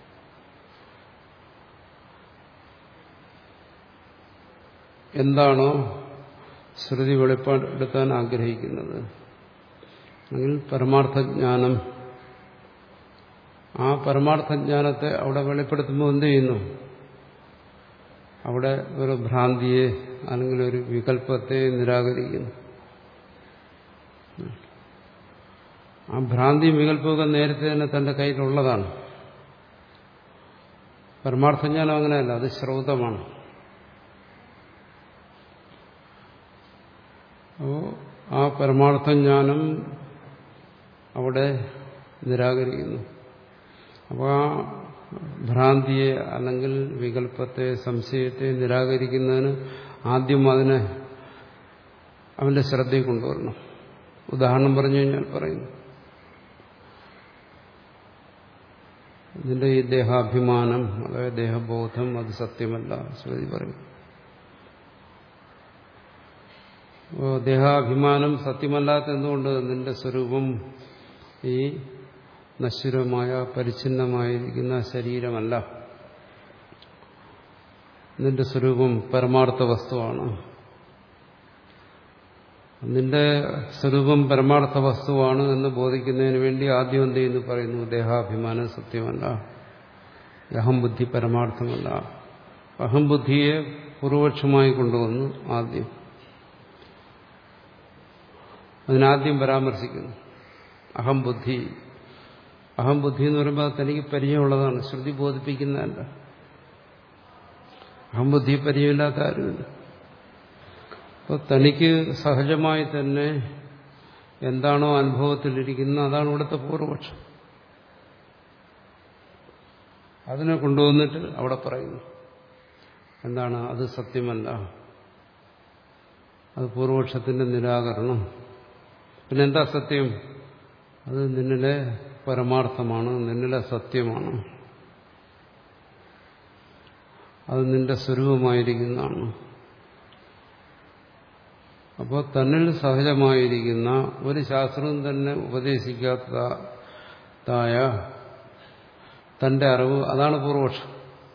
എന്താണോ ശ്രുതി വെളിപ്പെടുത്താൻ ആഗ്രഹിക്കുന്നത് അല്ലെങ്കിൽ പരമാർത്ഥജ്ഞാനം ആ പരമാർത്ഥജ്ഞാനത്തെ അവിടെ വെളിപ്പെടുത്തുമ്പോൾ എന്ത് ചെയ്യുന്നു അവിടെ ഒരു ഭ്രാന്തിയെ അല്ലെങ്കിൽ ഒരു വികല്പത്തെ നിരാകരിക്കുന്നു ആ ഭ്രാന്തിയും വികല്പമൊക്കെ നേരത്തെ തന്നെ തന്റെ കയ്യിലുള്ളതാണ് പരമാർത്ഥജ്ഞാനം അങ്ങനെയല്ല അത് ശ്രൗതമാണ് അപ്പോ ആ പരമാർത്ഥജ്ഞാനം അവിടെ നിരാകരിക്കുന്നു അപ്പോൾ ആ ഭ്രാന്തിയെ അല്ലെങ്കിൽ വികല്പത്തെ സംശയത്തെ നിരാകരിക്കുന്നതിന് ആദ്യം അതിനെ അവന്റെ ശ്രദ്ധയിൽ കൊണ്ടുവരണം ഉദാഹരണം പറഞ്ഞു കഴിഞ്ഞാൽ പറയുന്നു ഇതിന്റെ ഈ ദേഹാഭിമാനം അതായത് ദേഹബോധം അത് സത്യമല്ല ശ്രുതി പറയും ദേഹാഭിമാനം സത്യമല്ലാത്ത എന്തുകൊണ്ട് നിന്റെ സ്വരൂപം ഈ നശ്വരമായ പരിച്ഛിന്നമായിരിക്കുന്ന ശരീരമല്ല നിന്റെ സ്വരൂപം പരമാർത്ഥ വസ്തുവാണ് നിന്റെ സ്വരൂപം പരമാർത്ഥ വസ്തുവാണ് എന്ന് ബോധിക്കുന്നതിന് വേണ്ടി ആദ്യം എന്ത് ചെയ്യുന്നു പറയുന്നു ദേഹാഭിമാനം സത്യമല്ല അഹംബുദ്ധി പരമാർത്ഥമല്ല അഹംബുദ്ധിയെ പൂർവപക്ഷമായി കൊണ്ടുവന്നു ആദ്യം അതിനാദ്യം പരാമർശിക്കുന്നു അഹംബുദ്ധി അഹംബുദ്ധി എന്ന് പറയുമ്പോൾ അത് തനിക്ക് പരിചയമുള്ളതാണ് ശ്രുതി ബോധിപ്പിക്കുന്നതല്ല അഹംബുദ്ധി പരിചയമില്ലാത്ത ആരുമില്ല അപ്പോൾ തനിക്ക് സഹജമായി തന്നെ എന്താണോ അനുഭവത്തിലിരിക്കുന്നത് അതാണ് ഇവിടുത്തെ പൂർവപക്ഷം അതിനെ കൊണ്ടുവന്നിട്ട് അവിടെ പറയുന്നു എന്താണ് അത് സത്യമല്ല അത് പൂർവപക്ഷത്തിന്റെ നിരാകരണം പിന്നെ എന്താ സത്യം അത് നിന്നിലെ പരമാർത്ഥമാണ് നിന്നിലെ സത്യമാണ് അത് നിന്റെ സ്വരൂപമായിരിക്കുന്നതാണ് അപ്പോൾ തന്നിൽ സഹജമായിരിക്കുന്ന ഒരു ശാസ്ത്രവും തന്നെ ഉപദേശിക്കാത്തതായ തന്റെ അറിവ് അതാണ് പൂർവപക്ഷം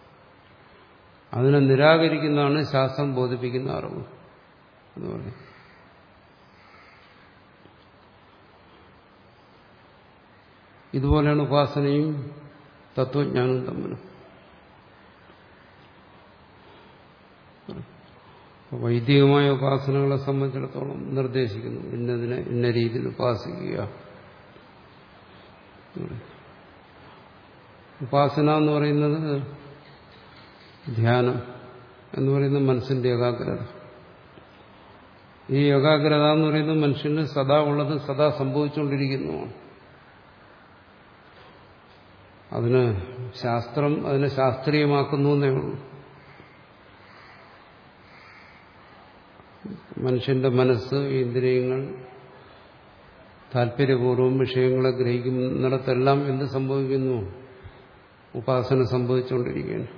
അതിനെ നിരാകരിക്കുന്നതാണ് ശാസ്ത്രം ബോധിപ്പിക്കുന്ന അറിവ് എന്ന് പറയും ഇതുപോലെയാണ് ഉപാസനയും തത്വജ്ഞാനവും തമ്മിലും വൈദികമായ ഉപാസനകളെ സംബന്ധിച്ചിടത്തോളം നിർദ്ദേശിക്കുന്നു ഇന്നതിനെ ഇന്ന രീതിയിൽ ഉപാസിക്കുക ഉപാസന എന്ന് പറയുന്നത് ധ്യാനം എന്ന് പറയുന്നത് മനസ്സിന്റെ ഏകാഗ്രത ഈ ഏകാഗ്രത എന്ന് പറയുന്നത് മനുഷ്യന് സദാ ഉള്ളത് സദാ സംഭവിച്ചുകൊണ്ടിരിക്കുന്നതാണ് അതിന് ശാസ്ത്രം അതിനെ ശാസ്ത്രീയമാക്കുന്നു എന്നേ ഉള്ളൂ മനുഷ്യന്റെ മനസ്സ് ഇന്ദ്രിയങ്ങൾ താല്പര്യപൂർവ്വം വിഷയങ്ങളെ ഗ്രഹിക്കുന്നിടത്തെല്ലാം എന്ത് സംഭവിക്കുന്നു ഉപാസന സംഭവിച്ചുകൊണ്ടിരിക്കുകയാണ്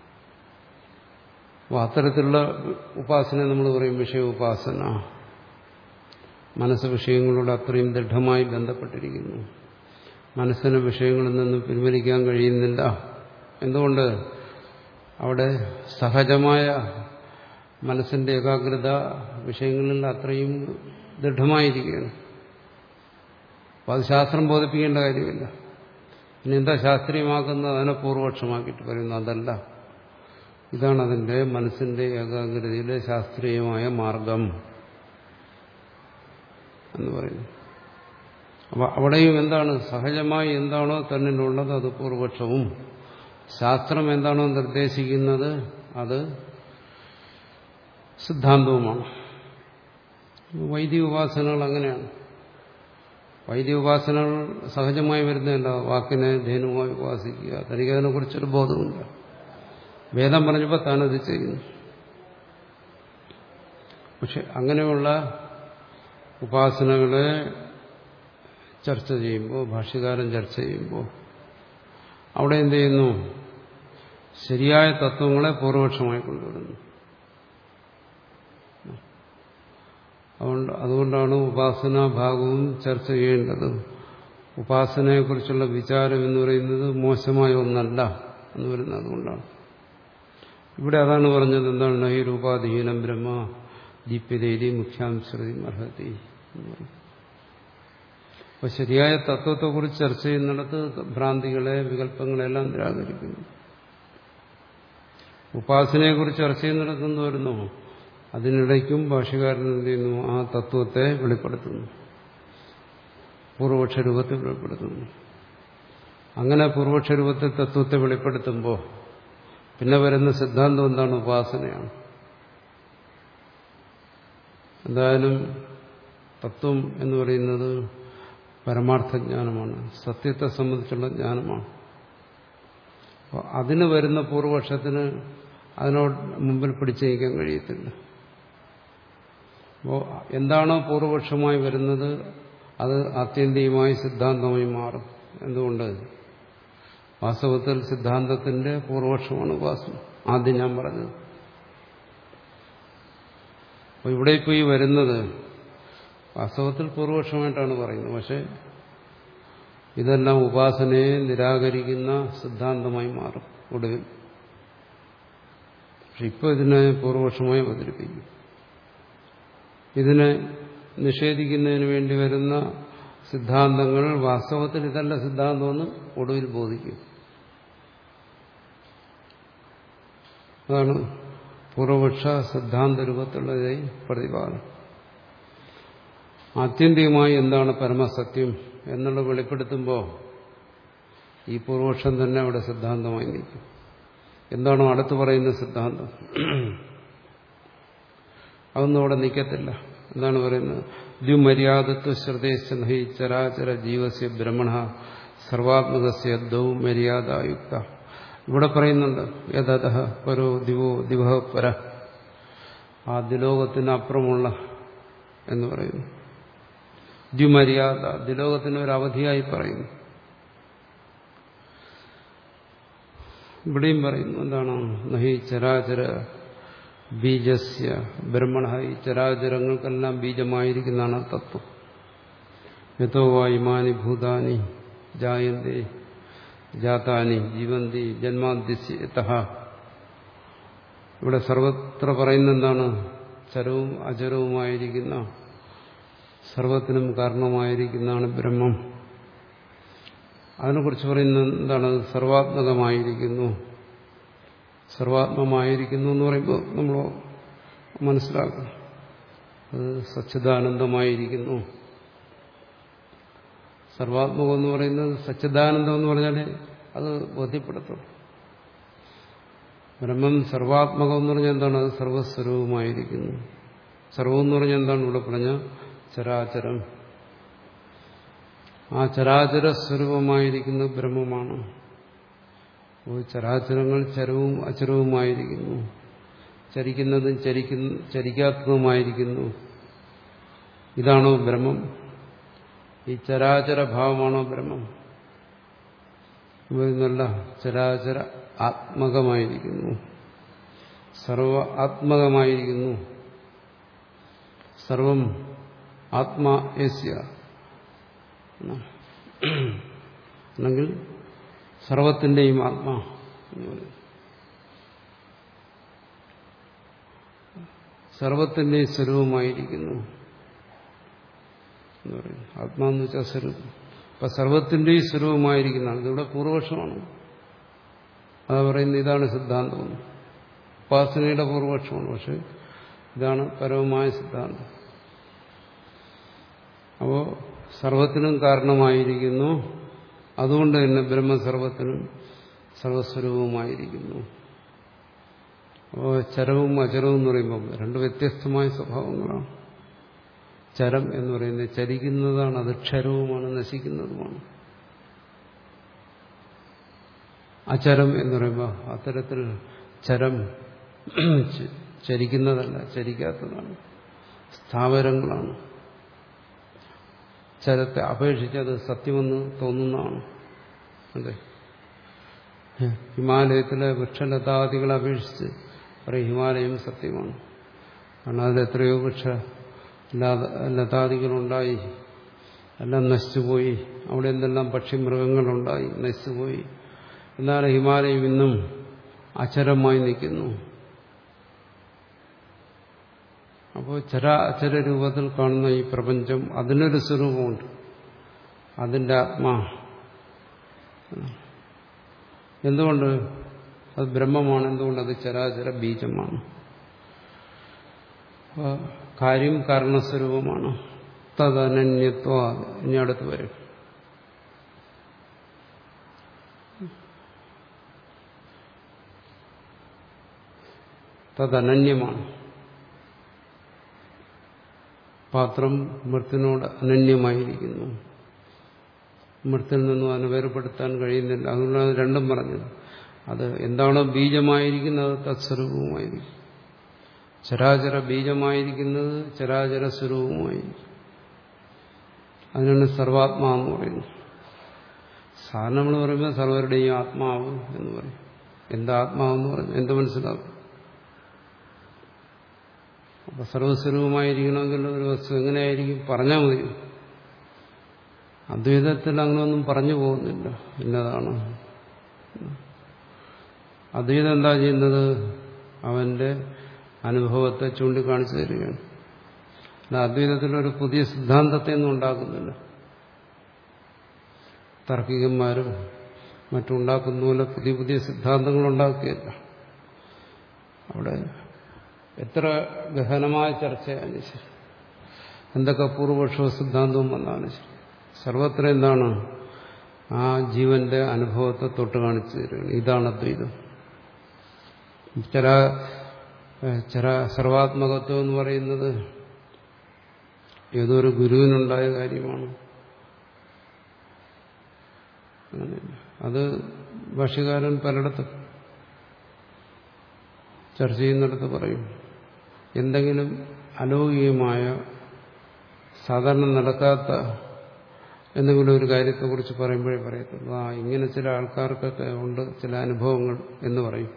അപ്പോൾ അത്തരത്തിലുള്ള ഉപാസന നമ്മൾ പറയും വിഷയ ഉപാസന മനസ്സ് വിഷയങ്ങളോട് അത്രയും ദൃഢമായി ബന്ധപ്പെട്ടിരിക്കുന്നു മനസ്സിന് വിഷയങ്ങളിൽ നിന്ന് പിൻവലിക്കാൻ കഴിയുന്നില്ല എന്തുകൊണ്ട് അവിടെ സഹജമായ മനസ്സിന്റെ ഏകാഗ്രത വിഷയങ്ങളിൽ അത്രയും ദൃഢമായിരിക്കുകയാണ് അപ്പോൾ അത് ശാസ്ത്രം ബോധിപ്പിക്കേണ്ട കാര്യമില്ല ഇനി എന്താ ശാസ്ത്രീയമാക്കുന്നത് അതിനെ പൂർവപക്ഷമാക്കിയിട്ട് പറയുന്നു അതല്ല ഇതാണ് അതിന്റെ മനസ്സിന്റെ ഏകാഗ്രതയിലെ ശാസ്ത്രീയമായ മാർഗം എന്ന് പറയുന്നു അപ്പൊ അവിടെയും എന്താണ് സഹജമായി എന്താണോ തന്നിലുള്ളത് അത് പൂർവപക്ഷവും ശാസ്ത്രം എന്താണോ നിർദ്ദേശിക്കുന്നത് അത് സിദ്ധാന്തവുമാണ് വൈദിക ഉപാസനകൾ അങ്ങനെയാണ് വൈദിക ഉപാസനകൾ സഹജമായി വരുന്നതല്ല വാക്കിനെ ധേനുമായി ഉപാസിക്കുക തനിക്കതിനെ കുറിച്ചൊരു ബോധമില്ല വേദം പറഞ്ഞപ്പോൾ താനത് ചെയ്യുന്നു പക്ഷെ അങ്ങനെയുള്ള ഉപാസനകളെ ചർച്ച ചെയ്യുമ്പോൾ ഭാഷ്യകാരൻ ചർച്ച ചെയ്യുമ്പോൾ അവിടെ എന്ത് ചെയ്യുന്നു ശരിയായ തത്വങ്ങളെ പൂർവപക്ഷമായി കൊണ്ടുവരുന്നു അതുകൊണ്ട് അതുകൊണ്ടാണ് ഉപാസനാ ഭാഗവും ചർച്ച ചെയ്യേണ്ടത് ഉപാസനയെക്കുറിച്ചുള്ള വിചാരം എന്ന് പറയുന്നത് മോശമായ ഒന്നല്ല എന്ന് പറയുന്നത് അതുകൊണ്ടാണ് ഇവിടെ അതാണ് പറഞ്ഞത് എന്താണ് നഹി രൂപാധീനം ബ്രഹ്മ ദീപ്യതേരി മുഖ്യാംശ്രുതി അർഹതി എന്ന് പറയും അപ്പൊ ശരിയായ തത്വത്തെക്കുറിച്ച് ചർച്ച ചെയ്യുന്നിടത്ത് ഭ്രാന്തികളെ വികല്പങ്ങളെല്ലാം നിരാകരിക്കുന്നു ഉപാസനയെക്കുറിച്ച് ചർച്ച ചെയ്യുന്നിടത്ത് എന്ത് വരുന്നു അതിനിടയ്ക്കും ഭാഷകാരൻ എന്ത് ചെയ്യുന്നു ആ തത്വത്തെ വെളിപ്പെടുത്തുന്നു പൂർവപക്ഷ രൂപത്തെ വെളിപ്പെടുത്തുന്നു അങ്ങനെ പൂർവപക്ഷ രൂപത്തിൽ തത്വത്തെ വെളിപ്പെടുത്തുമ്പോൾ പിന്നെ വരുന്ന സിദ്ധാന്തം എന്താണ് ഉപാസനയാണ് എന്തായാലും തത്വം എന്ന് പറയുന്നത് പരമാർത്ഥ ജ്ഞാനമാണ് സത്യത്തെ സംബന്ധിച്ചുള്ള ജ്ഞാനമാണ് അപ്പോൾ അതിന് വരുന്ന പൂർവപക്ഷത്തിന് അതിനോട് മുമ്പിൽ പിടിച്ചു നീക്കാൻ കഴിയത്തില്ല അപ്പോൾ എന്താണോ പൂർവപക്ഷമായി വരുന്നത് അത് ആത്യന്തികമായി സിദ്ധാന്തമായി മാറും എന്തുകൊണ്ട് വാസ്തവത്തിൽ സിദ്ധാന്തത്തിന്റെ പൂർവപക്ഷമാണ് ഉപാസന ആദ്യം ഞാൻ പറഞ്ഞത് അപ്പോൾ ഇവിടെ ഇപ്പോൾ ഈ വരുന്നത് വാസ്തവത്തിൽ പൂർവപക്ഷമായിട്ടാണ് പറയുന്നത് പക്ഷെ ഇതെല്ലാം ഉപാസനയെ നിരാകരിക്കുന്ന സിദ്ധാന്തമായി മാറും ഒടുവിൽ പക്ഷെ ഇപ്പോൾ ഇതിനെ പൂർവപക്ഷമായി അവതരിപ്പിക്കും ഇതിനെ നിഷേധിക്കുന്നതിന് വേണ്ടി വരുന്ന സിദ്ധാന്തങ്ങൾ വാസ്തവത്തിൽ ഇതല്ല സിദ്ധാന്തമെന്ന് ഒടുവിൽ ബോധിക്കും അതാണ് പൂർവപക്ഷ സിദ്ധാന്ത രൂപത്തിലുള്ളതായി പ്രതിപാദനം ആത്യന്തികമായി എന്താണ് പരമസത്യം എന്നുള്ള വെളിപ്പെടുത്തുമ്പോൾ ഈ പൂർവപക്ഷം തന്നെ അവിടെ സിദ്ധാന്തമായി നിൽക്കും എന്താണോ അടുത്ത് പറയുന്ന സിദ്ധാന്തം അതൊന്നും അവിടെ നിൽക്കത്തില്ല എന്താണ് പറയുന്നത് ദ്വിമര്യാദത്വ ശ്രദ്ധേശ നഹി ചരാചര ജീവസ്യ ബ്രഹ്മണ സർവാത്മകസ്യ ദൗ മര്യാദയുക്ത ഇവിടെ പറയുന്നുണ്ട് യഥ പരോ ദിവോ ദിവ പര ആ ദിലോകത്തിനപ്പുറമുള്ള എന്ന് പറയുന്നു ദ്വിമര്യാദ ദിലോകത്തിന് ഒരു അവധിയായി പറയുന്നു ഇവിടെയും പറയുന്നു എന്താണ് നഹി ചരാചര ബീജസ്യ ബ്രഹ്മണ ഈ ചരാചരങ്ങൾക്കെല്ലാം ബീജമായിരിക്കുന്നതാണ് തത്വം യഥോ വായുമാനി ഭൂതാനി ജായന്തേ ജാതാനി ജീവന്തി ജന്മാദ്യസ്യത ഇവിടെ സർവത്ര പറയുന്ന എന്താണ് ചരവും അചരവുമായിരിക്കുന്ന സർവത്തിനും കാരണമായിരിക്കുന്നതാണ് ബ്രഹ്മം അതിനെക്കുറിച്ച് പറയുന്നത് എന്താണ് സർവാത്മകമായിരിക്കുന്നു സർവാത്മമായിരിക്കുന്നു എന്ന് പറയുമ്പോൾ നമ്മൾ മനസ്സിലാക്കണം അത് സച്ചിദാനന്ദമായിരിക്കുന്നു സർവാത്മകം എന്ന് പറയുന്നത് സച്ചിദാനന്ദം എന്ന് പറഞ്ഞാൽ അത് ബോധ്യപ്പെടുത്തുള്ളൂ ബ്രഹ്മം സർവാത്മകം എന്ന് പറഞ്ഞാൽ എന്താണ് അത് സർവസ്വരൂപമായിരിക്കുന്നു സർവം എന്ന് പറഞ്ഞാൽ എന്താണ് ഇവിടെ പറഞ്ഞ ചരാചരം ആ ചരാചര സ്വരൂപമായിരിക്കുന്ന ബ്രഹ്മമാണ് ചരാചരങ്ങൾ ചരവും അചരവുമായിരിക്കുന്നു ചരിക്കുന്നതും ചരിക്കുന്ന ചരിക്കാത്തതുമായിരിക്കുന്നു ഇതാണോ ബ്രഹ്മം ഈ ചരാചര ഭാവമാണോ ബ്രഹ്മം നല്ല ചരാചര ആത്മകമായിരിക്കുന്നു സർവ ആത്മകമായിരിക്കുന്നു സർവം ആത്മാ യസ്യ അല്ലെങ്കിൽ സർവത്തിന്റെയും ആത്മാ എന്ന് പറയും സർവത്തിന്റെയും സ്വരൂപമായിരിക്കുന്നു എന്ന് പറയും ആത്മാന്ന് വെച്ചാൽ സ്വരൂപം അപ്പൊ സർവത്തിന്റെയും സ്വരൂപമായിരിക്കുന്നതാണ് ഇതിവിടെ പൂർവപക്ഷമാണ് അതാ പറയുന്നത് ഇതാണ് സിദ്ധാന്തം ഉപാസനയുടെ പൂർവപക്ഷമാണ് പക്ഷെ ഇതാണ് പരമമായ സിദ്ധാന്തം അപ്പോ സർവത്തിനും കാരണമായിരിക്കുന്നു അതുകൊണ്ട് തന്നെ ബ്രഹ്മസർവത്തിനും സർവസ്വരൂപമായിരിക്കുന്നു അപ്പോൾ ചരവും അചരവും എന്ന് പറയുമ്പോൾ രണ്ട് വ്യത്യസ്തമായ സ്വഭാവങ്ങളാണ് ചരം എന്ന് പറയുന്നത് ചരിക്കുന്നതാണ് അത് ക്ഷരവുമാണ് നശിക്കുന്നതുമാണ് അചരം എന്ന് പറയുമ്പോൾ അത്തരത്തിൽ ചരം ചരിക്കുന്നതല്ല ചരിക്കാത്തതാണ് സ്ഥാവരങ്ങളാണ് ചരത്തെ അപേക്ഷിച്ച് അത് സത്യമെന്ന് തോന്നുന്നതാണ് അതെ ഹിമാലയത്തിലെ വൃക്ഷലതാദികളെ അപേക്ഷിച്ച് പറയും ഹിമാലയം സത്യമാണ് കാരണം അതിൽ എത്രയോ വൃക്ഷ ലതാദികളുണ്ടായി എല്ലാം നശിച്ചുപോയി അവിടെ എന്തെല്ലാം പക്ഷിമൃഗങ്ങളുണ്ടായി നശിച്ചുപോയി എന്നാൽ ഹിമാലയം ഇന്നും അചരമായി നിൽക്കുന്നു അപ്പോൾ ചരാ അചര രൂപത്തിൽ കാണുന്ന ഈ പ്രപഞ്ചം അതിനൊരു സ്വരൂപമുണ്ട് അതിൻ്റെ ആത്മാ എന്തുകൊണ്ട് അത് ബ്രഹ്മമാണ് എന്തുകൊണ്ട് അത് ചരാചര ബീജമാണ് കാര്യം കാരണസ്വരൂപമാണ് തദനന്യത്വ ഇനി അടുത്ത് വരും തദനന്യമാണ് പാത്രം മൃത്തിനോട് അനന്യമായിരിക്കുന്നു മൃത്തിൽ നിന്നും അതിനെ വേർപെടുത്താൻ കഴിയുന്നില്ല അതുകൊണ്ടാണ് രണ്ടും പറഞ്ഞത് അത് എന്താണോ ബീജമായിരിക്കുന്നത് തത്സ്വരൂപവുമായിരിക്കും ചരാചര ബീജമായിരിക്കുന്നത് ചരാചര സ്വരൂപമായിരിക്കും അതിനാണ് സർവാത്മാ എന്ന് പറയുന്നത് സാധാരണ നമ്മൾ പറയുമ്പോൾ സർവരുടെയും ആത്മാവ് എന്ന് പറയും എന്താ ആത്മാവെന്ന് പറഞ്ഞു എന്ത് മനസ്സിലാക്കും അപ്പൊ സർവസ്വരൂപമായിരിക്കണമെങ്കിൽ ഒരു വസ്തു എങ്ങനെയായിരിക്കും പറഞ്ഞാൽ മതി അദ്വൈതത്തിൽ അങ്ങനെയൊന്നും പറഞ്ഞു പോകുന്നില്ല ഇന്നതാണ് അദ്വൈതം എന്താ ചെയ്യുന്നത് അവന്റെ അനുഭവത്തെ ചൂണ്ടിക്കാണിച്ചു തരികയാണ് അല്ല അദ്വൈതത്തിലൊരു പുതിയ സിദ്ധാന്തത്തെ ഒന്നും ഉണ്ടാക്കുന്നില്ല താർക്കികന്മാരും മറ്റുണ്ടാക്കുന്ന പോലെ പുതിയ പുതിയ സിദ്ധാന്തങ്ങൾ ഉണ്ടാക്കുകയില്ല അവിടെ എത്ര ഗഹനമായ ചർച്ചയായാലും ശരി എന്തൊക്കെ പൂർവപക്ഷവും സിദ്ധാന്തവും വന്നാലും ശരി സർവത്ര എന്താണ് ആ ജീവന്റെ അനുഭവത്തെ തൊട്ട് കാണിച്ചു തരികയാണ് ഇതാണ് അദ്വൈതം ചില ചില സർവാത്മകത്വം എന്ന് പറയുന്നത് ഏതോ ഒരു ഗുരുവിനുണ്ടായ കാര്യമാണ് അത് ഭാഷ്യകാരൻ പലയിടത്തും ചർച്ച ചെയ്യുന്നിടത്ത് പറയും എന്തെങ്കിലും അലൗകികമായ സാധാരണ നടക്കാത്ത എന്തെങ്കിലും ഒരു കാര്യത്തെക്കുറിച്ച് പറയുമ്പോഴേ പറയത്തുള്ളൂ ആ ഇങ്ങനെ ചില ആൾക്കാർക്കൊക്കെ ഉണ്ട് ചില അനുഭവങ്ങൾ എന്ന് പറയും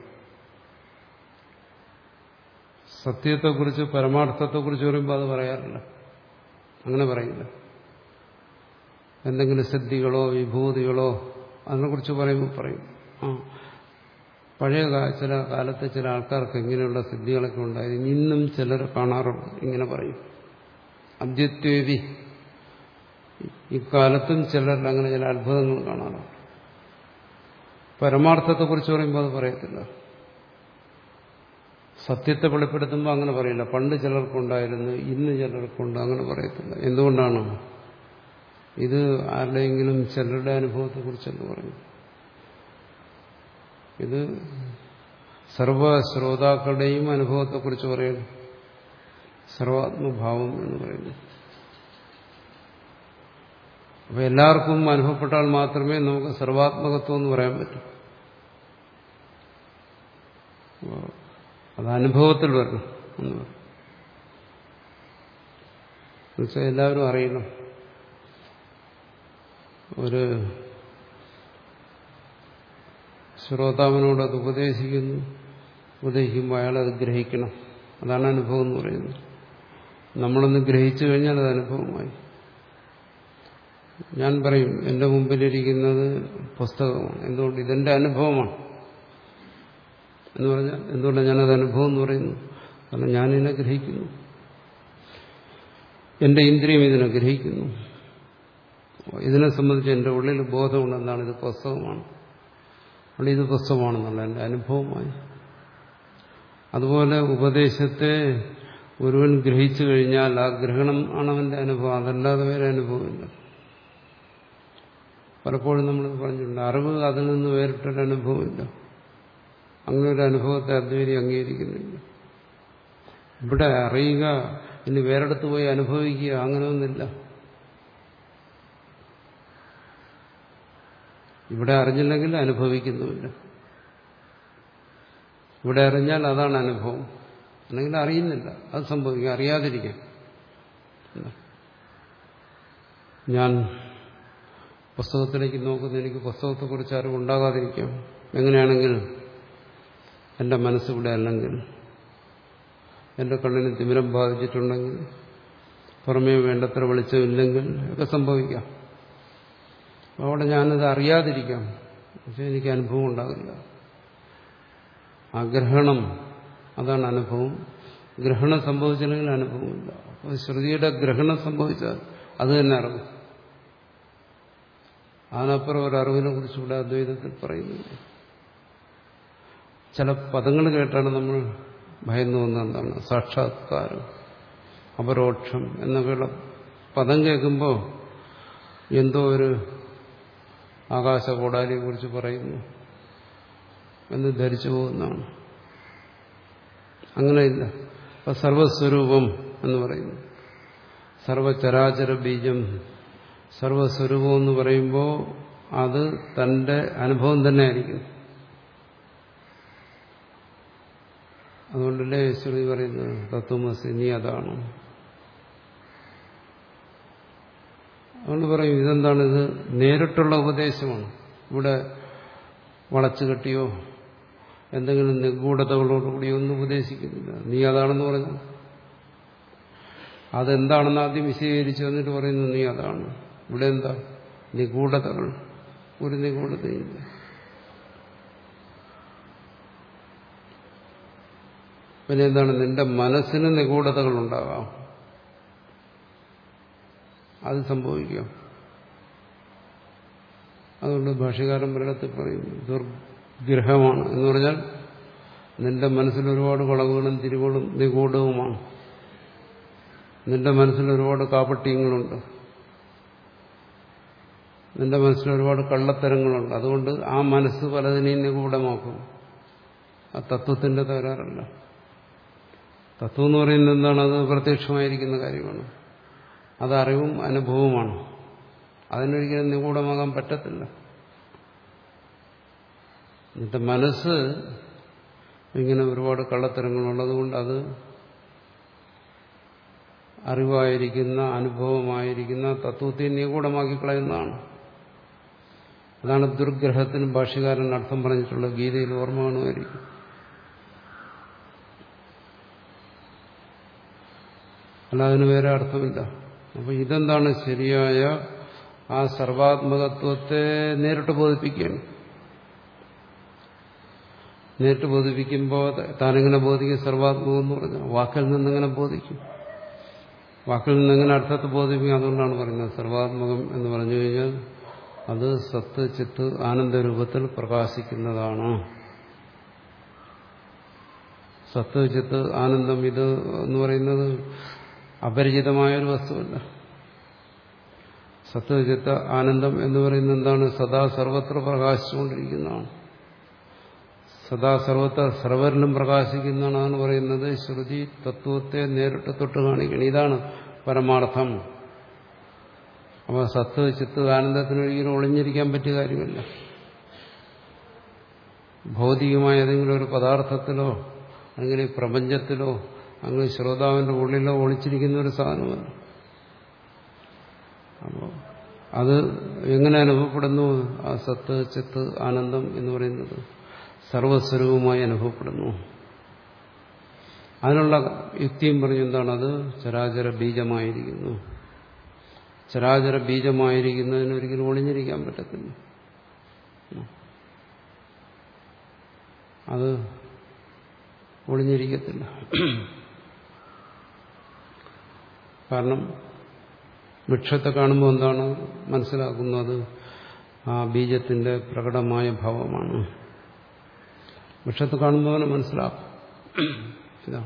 സത്യത്തെക്കുറിച്ച് പരമാർത്ഥത്തെക്കുറിച്ച് പറയുമ്പോൾ അത് പറയാറില്ല അങ്ങനെ പറയില്ല എന്തെങ്കിലും സിദ്ധികളോ വിഭൂതികളോ അതിനെക്കുറിച്ച് പറയുമ്പോൾ പറയും ആ പഴയ ചില കാലത്ത് ചില ആൾക്കാർക്ക് ഇങ്ങനെയുള്ള സിദ്ധികളൊക്കെ ഉണ്ടായിരുന്നു ഇന്നും ചിലർ കാണാറുണ്ട് ഇങ്ങനെ പറയും അദ്യത്വേവി ഇക്കാലത്തും ചിലരിൽ അങ്ങനെ ചില അത്ഭുതങ്ങൾ കാണാറുണ്ട് പരമാർത്ഥത്തെക്കുറിച്ച് പറയുമ്പോൾ അത് പറയത്തില്ല സത്യത്തെ വെളിപ്പെടുത്തുമ്പോൾ അങ്ങനെ പറയില്ല പണ്ട് ചിലർക്കുണ്ടായിരുന്നു ഇന്ന് ചിലർക്കുണ്ട് അങ്ങനെ പറയത്തില്ല എന്തുകൊണ്ടാണ് ഇത് ആരുടെയെങ്കിലും ചിലരുടെ അനുഭവത്തെക്കുറിച്ചെന്ന് പറഞ്ഞു ഇത് സർവ ശ്രോതാക്കളുടെയും അനുഭവത്തെക്കുറിച്ച് പറയുന്നു സർവാത്മഭാവം എന്ന് പറയുന്നു അപ്പൊ എല്ലാവർക്കും അനുഭവപ്പെട്ടാൽ മാത്രമേ നമുക്ക് സർവാത്മകത്വം എന്ന് പറയാൻ പറ്റൂ അത് അനുഭവത്തിൽ വരണം എന്ന് പറയും എന്നുവെച്ചാൽ എല്ലാവരും അറിയണം ഒരു ശ്രോതാവിനോട് അത് ഉപദേശിക്കുന്നു ഉപദേശിക്കുമ്പോൾ അയാൾ അത് ഗ്രഹിക്കണം അതാണ് അനുഭവം എന്ന് പറയുന്നത് നമ്മളൊന്ന് ഗ്രഹിച്ചു കഴിഞ്ഞാൽ അത് അനുഭവമായി ഞാൻ പറയും എന്റെ മുമ്പിലിരിക്കുന്നത് പുസ്തകമാണ് എന്തുകൊണ്ട് ഇതെന്റെ അനുഭവമാണ് എന്ന് പറഞ്ഞാൽ എന്തുകൊണ്ടാണ് ഞാനത് അനുഭവം എന്ന് പറയുന്നു കാരണം ഞാനിതിനെ ഗ്രഹിക്കുന്നു എന്റെ ഇന്ദ്രിയം ഇതിനെ ഗ്രഹിക്കുന്നു ഇതിനെ സംബന്ധിച്ച് എന്റെ ഉള്ളിൽ ബോധമുണ്ട് എന്താണ് ഇത് പുസ്തകമാണ് അവിടെ ഇത് പുസ്തകമാണെന്നുള്ള എന്റെ അനുഭവമായി അതുപോലെ ഉപദേശത്തെ ഒരുവൻ ഗ്രഹിച്ചു കഴിഞ്ഞാൽ ആ ഗ്രഹണം ആണ് അവന്റെ അനുഭവം അതല്ലാതെ വേറെ അനുഭവമില്ല പലപ്പോഴും നമ്മൾ പറഞ്ഞിട്ടുണ്ട് അറിവ് അതിൽ നിന്ന് വേറിട്ടൊരു അനുഭവമില്ല അങ്ങനെ ഒരു അനുഭവത്തെ അദ്വൈതി അംഗീകരിക്കുന്നില്ല ഇവിടെ അറിയുക ഇനി വേറെടുത്ത് പോയി അനുഭവിക്കുക അങ്ങനെയൊന്നുമില്ല ഇവിടെ അറിഞ്ഞില്ലെങ്കിൽ അനുഭവിക്കുന്നുമില്ല ഇവിടെ അറിഞ്ഞാൽ അതാണ് അനുഭവം അല്ലെങ്കിൽ അറിയുന്നില്ല അത് സംഭവിക്കും അറിയാതിരിക്കാം ഞാൻ പുസ്തകത്തിലേക്ക് നോക്കുന്ന എനിക്ക് പുസ്തകത്തെക്കുറിച്ച് അറിവുണ്ടാകാതിരിക്കാം എങ്ങനെയാണെങ്കിൽ എൻ്റെ മനസ്സിവിടെ അല്ലെങ്കിൽ എൻ്റെ കണ്ണിന് തിമിരം ബാധിച്ചിട്ടുണ്ടെങ്കിൽ പുറമേ വേണ്ടത്ര വെളിച്ചമില്ലെങ്കിൽ ഒക്കെ സംഭവിക്കാം അവിടെ ഞാനത് അറിയാതിരിക്കാം പക്ഷെ എനിക്ക് അനുഭവം ഉണ്ടാകില്ല ആഗ്രഹണം അതാണ് അനുഭവം ഗ്രഹണം സംഭവിച്ചില്ലെങ്കിൽ അനുഭവമില്ല അപ്പോൾ ശ്രുതിയുടെ ഗ്രഹണം സംഭവിച്ചാൽ അത് തന്നെ അറിവ് അതിനപ്പുറം ഒരു അറിവിനെ കുറിച്ച് ഇവിടെ അദ്വൈതത്തിൽ പറയുന്നുണ്ട് ചില പദങ്ങൾ കേട്ടാണ് നമ്മൾ ഭയന്നു വന്നത് എന്താണ് സാക്ഷാത്കാരം അപരോക്ഷം എന്നൊക്കെയുള്ള പദം കേൾക്കുമ്പോൾ എന്തോ ഒരു ആകാശകോടാലിയെ കുറിച്ച് പറയുന്നു എന്ന് ധരിച്ചു പോകുന്നതാണ് അങ്ങനെയില്ല അപ്പൊ സർവസ്വരൂപം എന്ന് പറയുന്നു സർവചരാചര ബീജം സർവസ്വരൂപം എന്ന് പറയുമ്പോൾ അത് തന്റെ അനുഭവം തന്നെ ആയിരിക്കും അതുകൊണ്ടല്ലേ ശ്രുതി പറയുന്നത് തത്വമസി നീ അതാണ് അതുകൊണ്ട് പറയും ഇതെന്താണ് ഇത് നേരിട്ടുള്ള ഉപദേശമാണ് ഇവിടെ വളച്ചു കെട്ടിയോ എന്തെങ്കിലും നിഗൂഢതകളോടുകൂടി ഒന്നും ഉപദേശിക്കുന്നില്ല നീ അതാണെന്ന് പറഞ്ഞു അതെന്താണെന്ന് ആദ്യം വിശദീകരിച്ചു എന്നിട്ട് പറയുന്നു നീ അതാണ് ഇവിടെ എന്താ നിഗൂഢതകൾ ഒരു നിഗൂഢതയില്ല പിന്നെ എന്താണ് നിന്റെ മനസ്സിന് നിഗൂഢതകൾ ഉണ്ടാകാം അത് സംഭവിക്കാം അതുകൊണ്ട് ഭാഷകാരൻ ഒരിടത്തിൽ പറയും ദുർഗ്രഹമാണ് എന്ന് പറഞ്ഞാൽ നിന്റെ മനസ്സിൽ ഒരുപാട് വളവുകളും തിരിവുകളും നിഗൂഢവുമാണ് നിന്റെ മനസ്സിൽ ഒരുപാട് കാപട്യങ്ങളുണ്ട് നിന്റെ മനസ്സിൽ ഒരുപാട് കള്ളത്തരങ്ങളുണ്ട് അതുകൊണ്ട് ആ മനസ്സ് പലതിനെയും നിഗൂഢമാക്കും ആ തത്വത്തിന്റെ തകരാറല്ല തത്വം എന്ന് പറയുന്നത് എന്താണ് അത് പ്രത്യക്ഷമായിരിക്കുന്ന കാര്യമാണ് അത് അറിവും അനുഭവവുമാണ് അതിനൊരിക്കലും നിഗൂഢമാകാൻ പറ്റത്തില്ല എന്നിട്ട് മനസ്സ് ഇങ്ങനെ ഒരുപാട് കള്ളത്തരങ്ങളുള്ളതുകൊണ്ട് അത് അറിവായിരിക്കുന്ന അനുഭവമായിരിക്കുന്ന തത്വത്തെ നിഗൂഢമാക്കി കളയുന്നതാണ് അതാണ് ദുർഗ്രഹത്തിന് ഭാഷ്യകാരൻ അർത്ഥം പറഞ്ഞിട്ടുള്ളത് ഗീതയിൽ ഓർമ്മ കാണുമായിരിക്കും അല്ല അതിന് വേറെ അർത്ഥമില്ല അപ്പൊ ഇതെന്താണ് ശരിയായ ആ സർവാത്മകത്വത്തെ നേരിട്ട് ബോധിപ്പിക്കുകയാണ് നേരിട്ട് ബോധിപ്പിക്കുമ്പോൾ താനെങ്ങനെ ബോധിക്കും സർവാത്മകം എന്ന് പറഞ്ഞു വാക്കിൽ നിന്നെങ്ങനെ ബോധിക്കും വാക്കിൽ നിന്നെങ്ങനെ അർത്ഥത്തെ ബോധിപ്പിക്കും അതുകൊണ്ടാണ് പറയുന്നത് സർവാത്മകം എന്ന് പറഞ്ഞു കഴിഞ്ഞാൽ അത് സത്ത് ചിത്ത് ആനന്ദരൂപത്തിൽ പ്രകാശിക്കുന്നതാണ് സത്ത് ചിത്ത് ആനന്ദം ഇത് എന്ന് പറയുന്നത് അപരിചിതമായ ഒരു വസ്തുവല്ല സത്ത് ചിത്ത് ആനന്ദം എന്ന് പറയുന്നത് എന്താണ് സദാ സർവത്ര പ്രകാശിച്ചുകൊണ്ടിരിക്കുന്നതാണ് സദാ സർവത്ര സർവരിലും പ്രകാശിക്കുന്നതാണ് അതാണ് പറയുന്നത് ശ്രുതി തത്വത്തെ നേരിട്ട് തൊട്ട് കാണിക്കണം ഇതാണ് പരമാർത്ഥം അപ്പോൾ സത്ത് ചിത്ത് ആനന്ദത്തിന് ഒരിക്കലും ഒളിഞ്ഞിരിക്കാൻ പറ്റിയ കാര്യമല്ല ഭൗതികമായ ഏതെങ്കിലും ഒരു പദാർത്ഥത്തിലോ അല്ലെങ്കിൽ ഈ പ്രപഞ്ചത്തിലോ അങ്ങനെ ശ്രോതാവിന്റെ ഉള്ളിലോ ഒളിച്ചിരിക്കുന്ന ഒരു സാധനമല്ല അപ്പോൾ അത് എങ്ങനെ അനുഭവപ്പെടുന്നു ആ സത്ത് ചിത്ത് ആനന്ദം എന്ന് പറയുന്നത് സർവസ്വരൂപമായി അനുഭവപ്പെടുന്നു അതിനുള്ള യുക്തിയും പറഞ്ഞു എന്താണ് അത് ചരാചര ബീജമായിരിക്കുന്നു ചരാചര ബീജമായിരിക്കുന്നതിന് ഒരിക്കലും ഒളിഞ്ഞിരിക്കാൻ പറ്റത്തില്ല അത് ഒളിഞ്ഞിരിക്കത്തില്ല കാരണം വൃക്ഷത്തെ കാണുമ്പോൾ എന്താണ് മനസ്സിലാക്കുന്നത് ആ ബീജത്തിന്റെ പ്രകടമായ ഭാവമാണ് വൃക്ഷത്തെ കാണുമ്പോൾ അവനെ മനസ്സിലാക്കും ഇതാണ്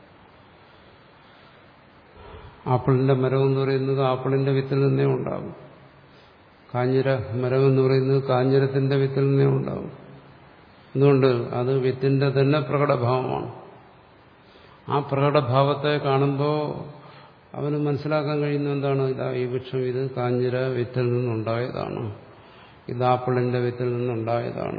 ആപ്പിളിന്റെ മരം എന്ന് പറയുന്നത് ആപ്പിളിന്റെ വിത്തിൽ നിന്നേ ഉണ്ടാകും കാഞ്ഞിര മരം എന്ന് പറയുന്നത് കാഞ്ഞിരത്തിന്റെ വിത്തിൽ നിന്നേ ഉണ്ടാകും എന്തുകൊണ്ട് അത് വിത്തിന്റെ തന്നെ പ്രകടഭാവമാണ് ആ പ്രകടഭാവത്തെ കാണുമ്പോൾ അവന് മനസ്സിലാക്കാൻ കഴിയുന്ന എന്താണ് ഇതാ ഈ വൃക്ഷം ഇത് കാഞ്ഞിര വിത്തിൽ നിന്നുണ്ടായതാണ് ഇത് ആപ്പിളിന്റെ വിത്തിൽ നിന്നുണ്ടായതാണ്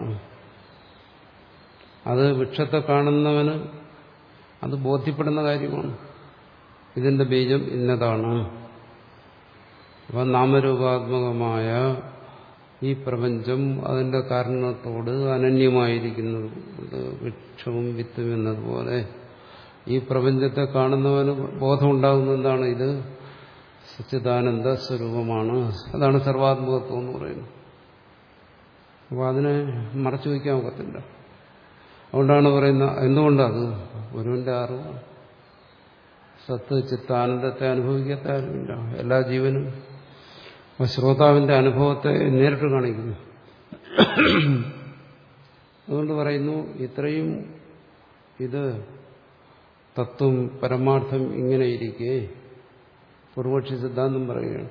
അത് വൃക്ഷത്തെ കാണുന്നവന് അത് ബോധ്യപ്പെടുന്ന കാര്യമാണ് ഇതിന്റെ ബീജം ഇന്നതാണ് അപ്പൊ നാമരൂപാത്മകമായ ഈ പ്രപഞ്ചം അതിന്റെ കാരണത്തോട് അനന്യമായിരിക്കുന്നത് കൊണ്ട് വൃക്ഷവും വിത്തും എന്നതുപോലെ ഈ പ്രപഞ്ചത്തെ കാണുന്നവന് ബോധമുണ്ടാകുന്ന എന്താണ് ഇത് സച്ചിദാനന്ദ സ്വരൂപമാണ് അതാണ് സർവാത്മകത്വം എന്ന് പറയുന്നത് അപ്പോൾ അതിനെ മറച്ചു വയ്ക്കാൻ ഒക്കത്തില്ല അതുകൊണ്ടാണ് പറയുന്നത് എന്തുകൊണ്ടത് ഒരുവന്റെ അറിവ് സത്ത് ചിത്താനന്ദത്തെ അനുഭവിക്കാത്ത ആരുമില്ല എല്ലാ ജീവനും ശ്രോതാവിന്റെ അനുഭവത്തെ നേരിട്ട് കാണിക്കുന്നു അതുകൊണ്ട് പറയുന്നു ഇത്രയും ഇത് തത്വം പരമാർത്ഥം ഇങ്ങനെ ഇരിക്കെ പൂർവക്ഷി സിദ്ധാന്തം പറയുകയാണ്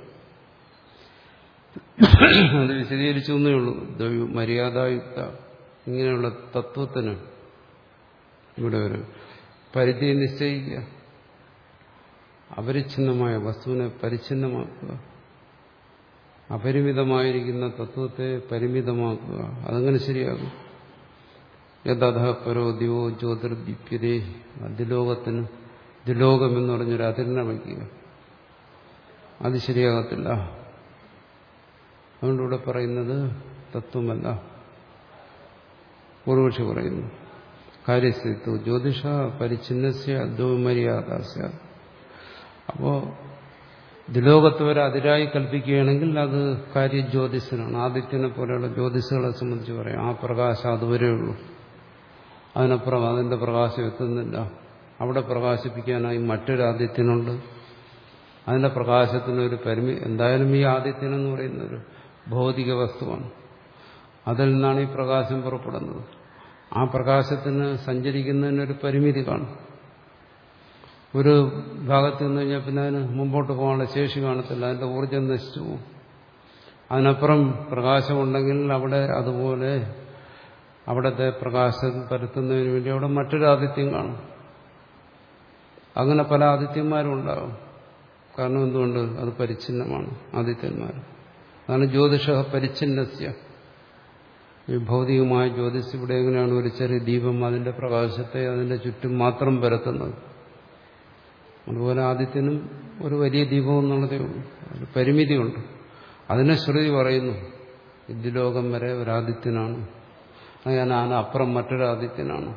അത് വിശദീകരിച്ചു എന്നേ ഉള്ളൂ മര്യാദയുക്ത ഇങ്ങനെയുള്ള തത്വത്തിന് ഇവിടെ ഒരു പരിധി നിശ്ചയിക്കുക അപരിച്ഛിന്നമായ വസ്തുവിനെ പരിച്ഛിന്നമാക്കുക അപരിമിതമായിരിക്കുന്ന തത്വത്തെ പരിമിതമാക്കുക അതങ്ങനെ ശരിയാകും യഥ പരോ ദിവോ ജ്യോതിർദീപ്യതേ അതിലോകത്തിന് ദിലോകം എന്ന് പറഞ്ഞൊരു അതിരിനെ വയ്ക്കുക അത് ശരിയാകത്തില്ല അതുകൊണ്ടിവിടെ പറയുന്നത് തത്വമല്ല പൂർവക്ഷി പറയുന്നു കാര്യസ്ഥിത്വ ജ്യോതിഷ പരിച്ഛിന്നസ്യ അദ്വമര്യാദാസ്യ അപ്പോ ദിലോകത്ത് വരെ അതിരായി കൽപ്പിക്കുകയാണെങ്കിൽ അത് കാര്യജ്യോതിഷനാണ് ആദിത്യനെ പോലെയുള്ള ജ്യോതിഷുകളെ സംബന്ധിച്ച് പറയാം ആ പ്രകാശം അതുവരെയുള്ളൂ അതിനപ്പുറം അതിന്റെ പ്രകാശം എത്തുന്നില്ല അവിടെ പ്രകാശിപ്പിക്കാനായി മറ്റൊരു ആദിത്യനുണ്ട് അതിന്റെ പ്രകാശത്തിനൊരു പരിമി എന്തായാലും ഈ ആദിത്യനെന്ന് പറയുന്ന ഒരു ഭൗതിക വസ്തുവാണ് അതിൽ നിന്നാണ് ഈ പ്രകാശം പുറപ്പെടുന്നത് ആ പ്രകാശത്തിന് സഞ്ചരിക്കുന്നതിനൊരു പരിമിതി കാണും ഒരു ഭാഗത്ത് നിന്ന് കഴിഞ്ഞാൽ പിന്നെ അതിന് മുമ്പോട്ട് പോകാനുള്ള ശേഷി കാണത്തില്ല അതിന്റെ ഊർജം നശിച്ചു പോകും അതിനപ്പുറം പ്രകാശമുണ്ടെങ്കിൽ അവിടെ അതുപോലെ അവിടുത്തെ പ്രകാശം പരത്തുന്നതിന് വേണ്ടി അവിടെ മറ്റൊരു ആദിത്യം കാണും അങ്ങനെ പല ആദിത്യന്മാരും ഉണ്ടാകും കാരണം എന്തുകൊണ്ട് അത് പരിച്ഛിന്നമാണ് ആദിത്യന്മാർ അതാണ് ജ്യോതിഷ പരിച്ഛിന്നസ്യ ഈ ഭൗതികമായ ജ്യോതിസ് ഇവിടെ എങ്ങനെയാണ് ഒരു ചെറിയ ദീപം അതിന്റെ പ്രകാശത്തെ അതിന്റെ ചുറ്റും മാത്രം പരത്തുന്നത് അതുപോലെ ആദിത്യനും ഒരു വലിയ ദീപം എന്നുള്ളതേ ഉള്ളൂ ഒരു പരിമിതിയുണ്ട് അതിനെ ശ്രുതി പറയുന്നു വിദ്യലോകം വരെ ഒരാദിത്യനാണ് ഞാൻ അപ്പുറം മറ്റൊരാദിത്യനാണ്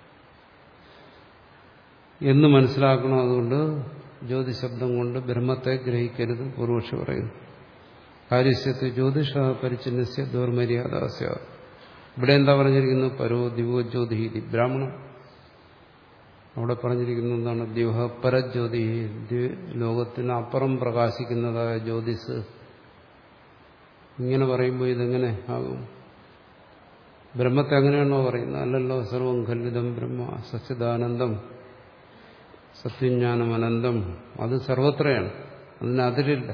എന്ന് മനസ്സിലാക്കണം അതുകൊണ്ട് ജ്യോതിശബ്ദം കൊണ്ട് ബ്രഹ്മത്തെ ഗ്രഹിക്കരുത് പൂർവക്ഷി പറയുന്നു കാര്യസ്യത്ത് ജ്യോതിഷ പരിച്ഛിന്നസ്യ ദൗർമര്യാദാസ്യ ഇവിടെ എന്താ പറഞ്ഞിരിക്കുന്നത് പരോ ദിവോ ജ്യോതി ബ്രാഹ്മണം അവിടെ പറഞ്ഞിരിക്കുന്ന എന്താണ് ദിവ പരജ്യോതി ലോകത്തിന് അപ്പുറം പ്രകാശിക്കുന്നതായ ജ്യോതിസ് ഇങ്ങനെ പറയുമ്പോൾ ഇതെങ്ങനെ ആകും ബ്രഹ്മത്തെ അങ്ങനെയാണോ പറയുന്നത് അല്ലല്ലോ സർവം ഖല്ലിതം ബ്രഹ്മ സച്ചിദാനന്ദം സത്യജ്ഞാനം അനന്തം അത് സർവത്രയാണ് അതിന് അതിരില്ല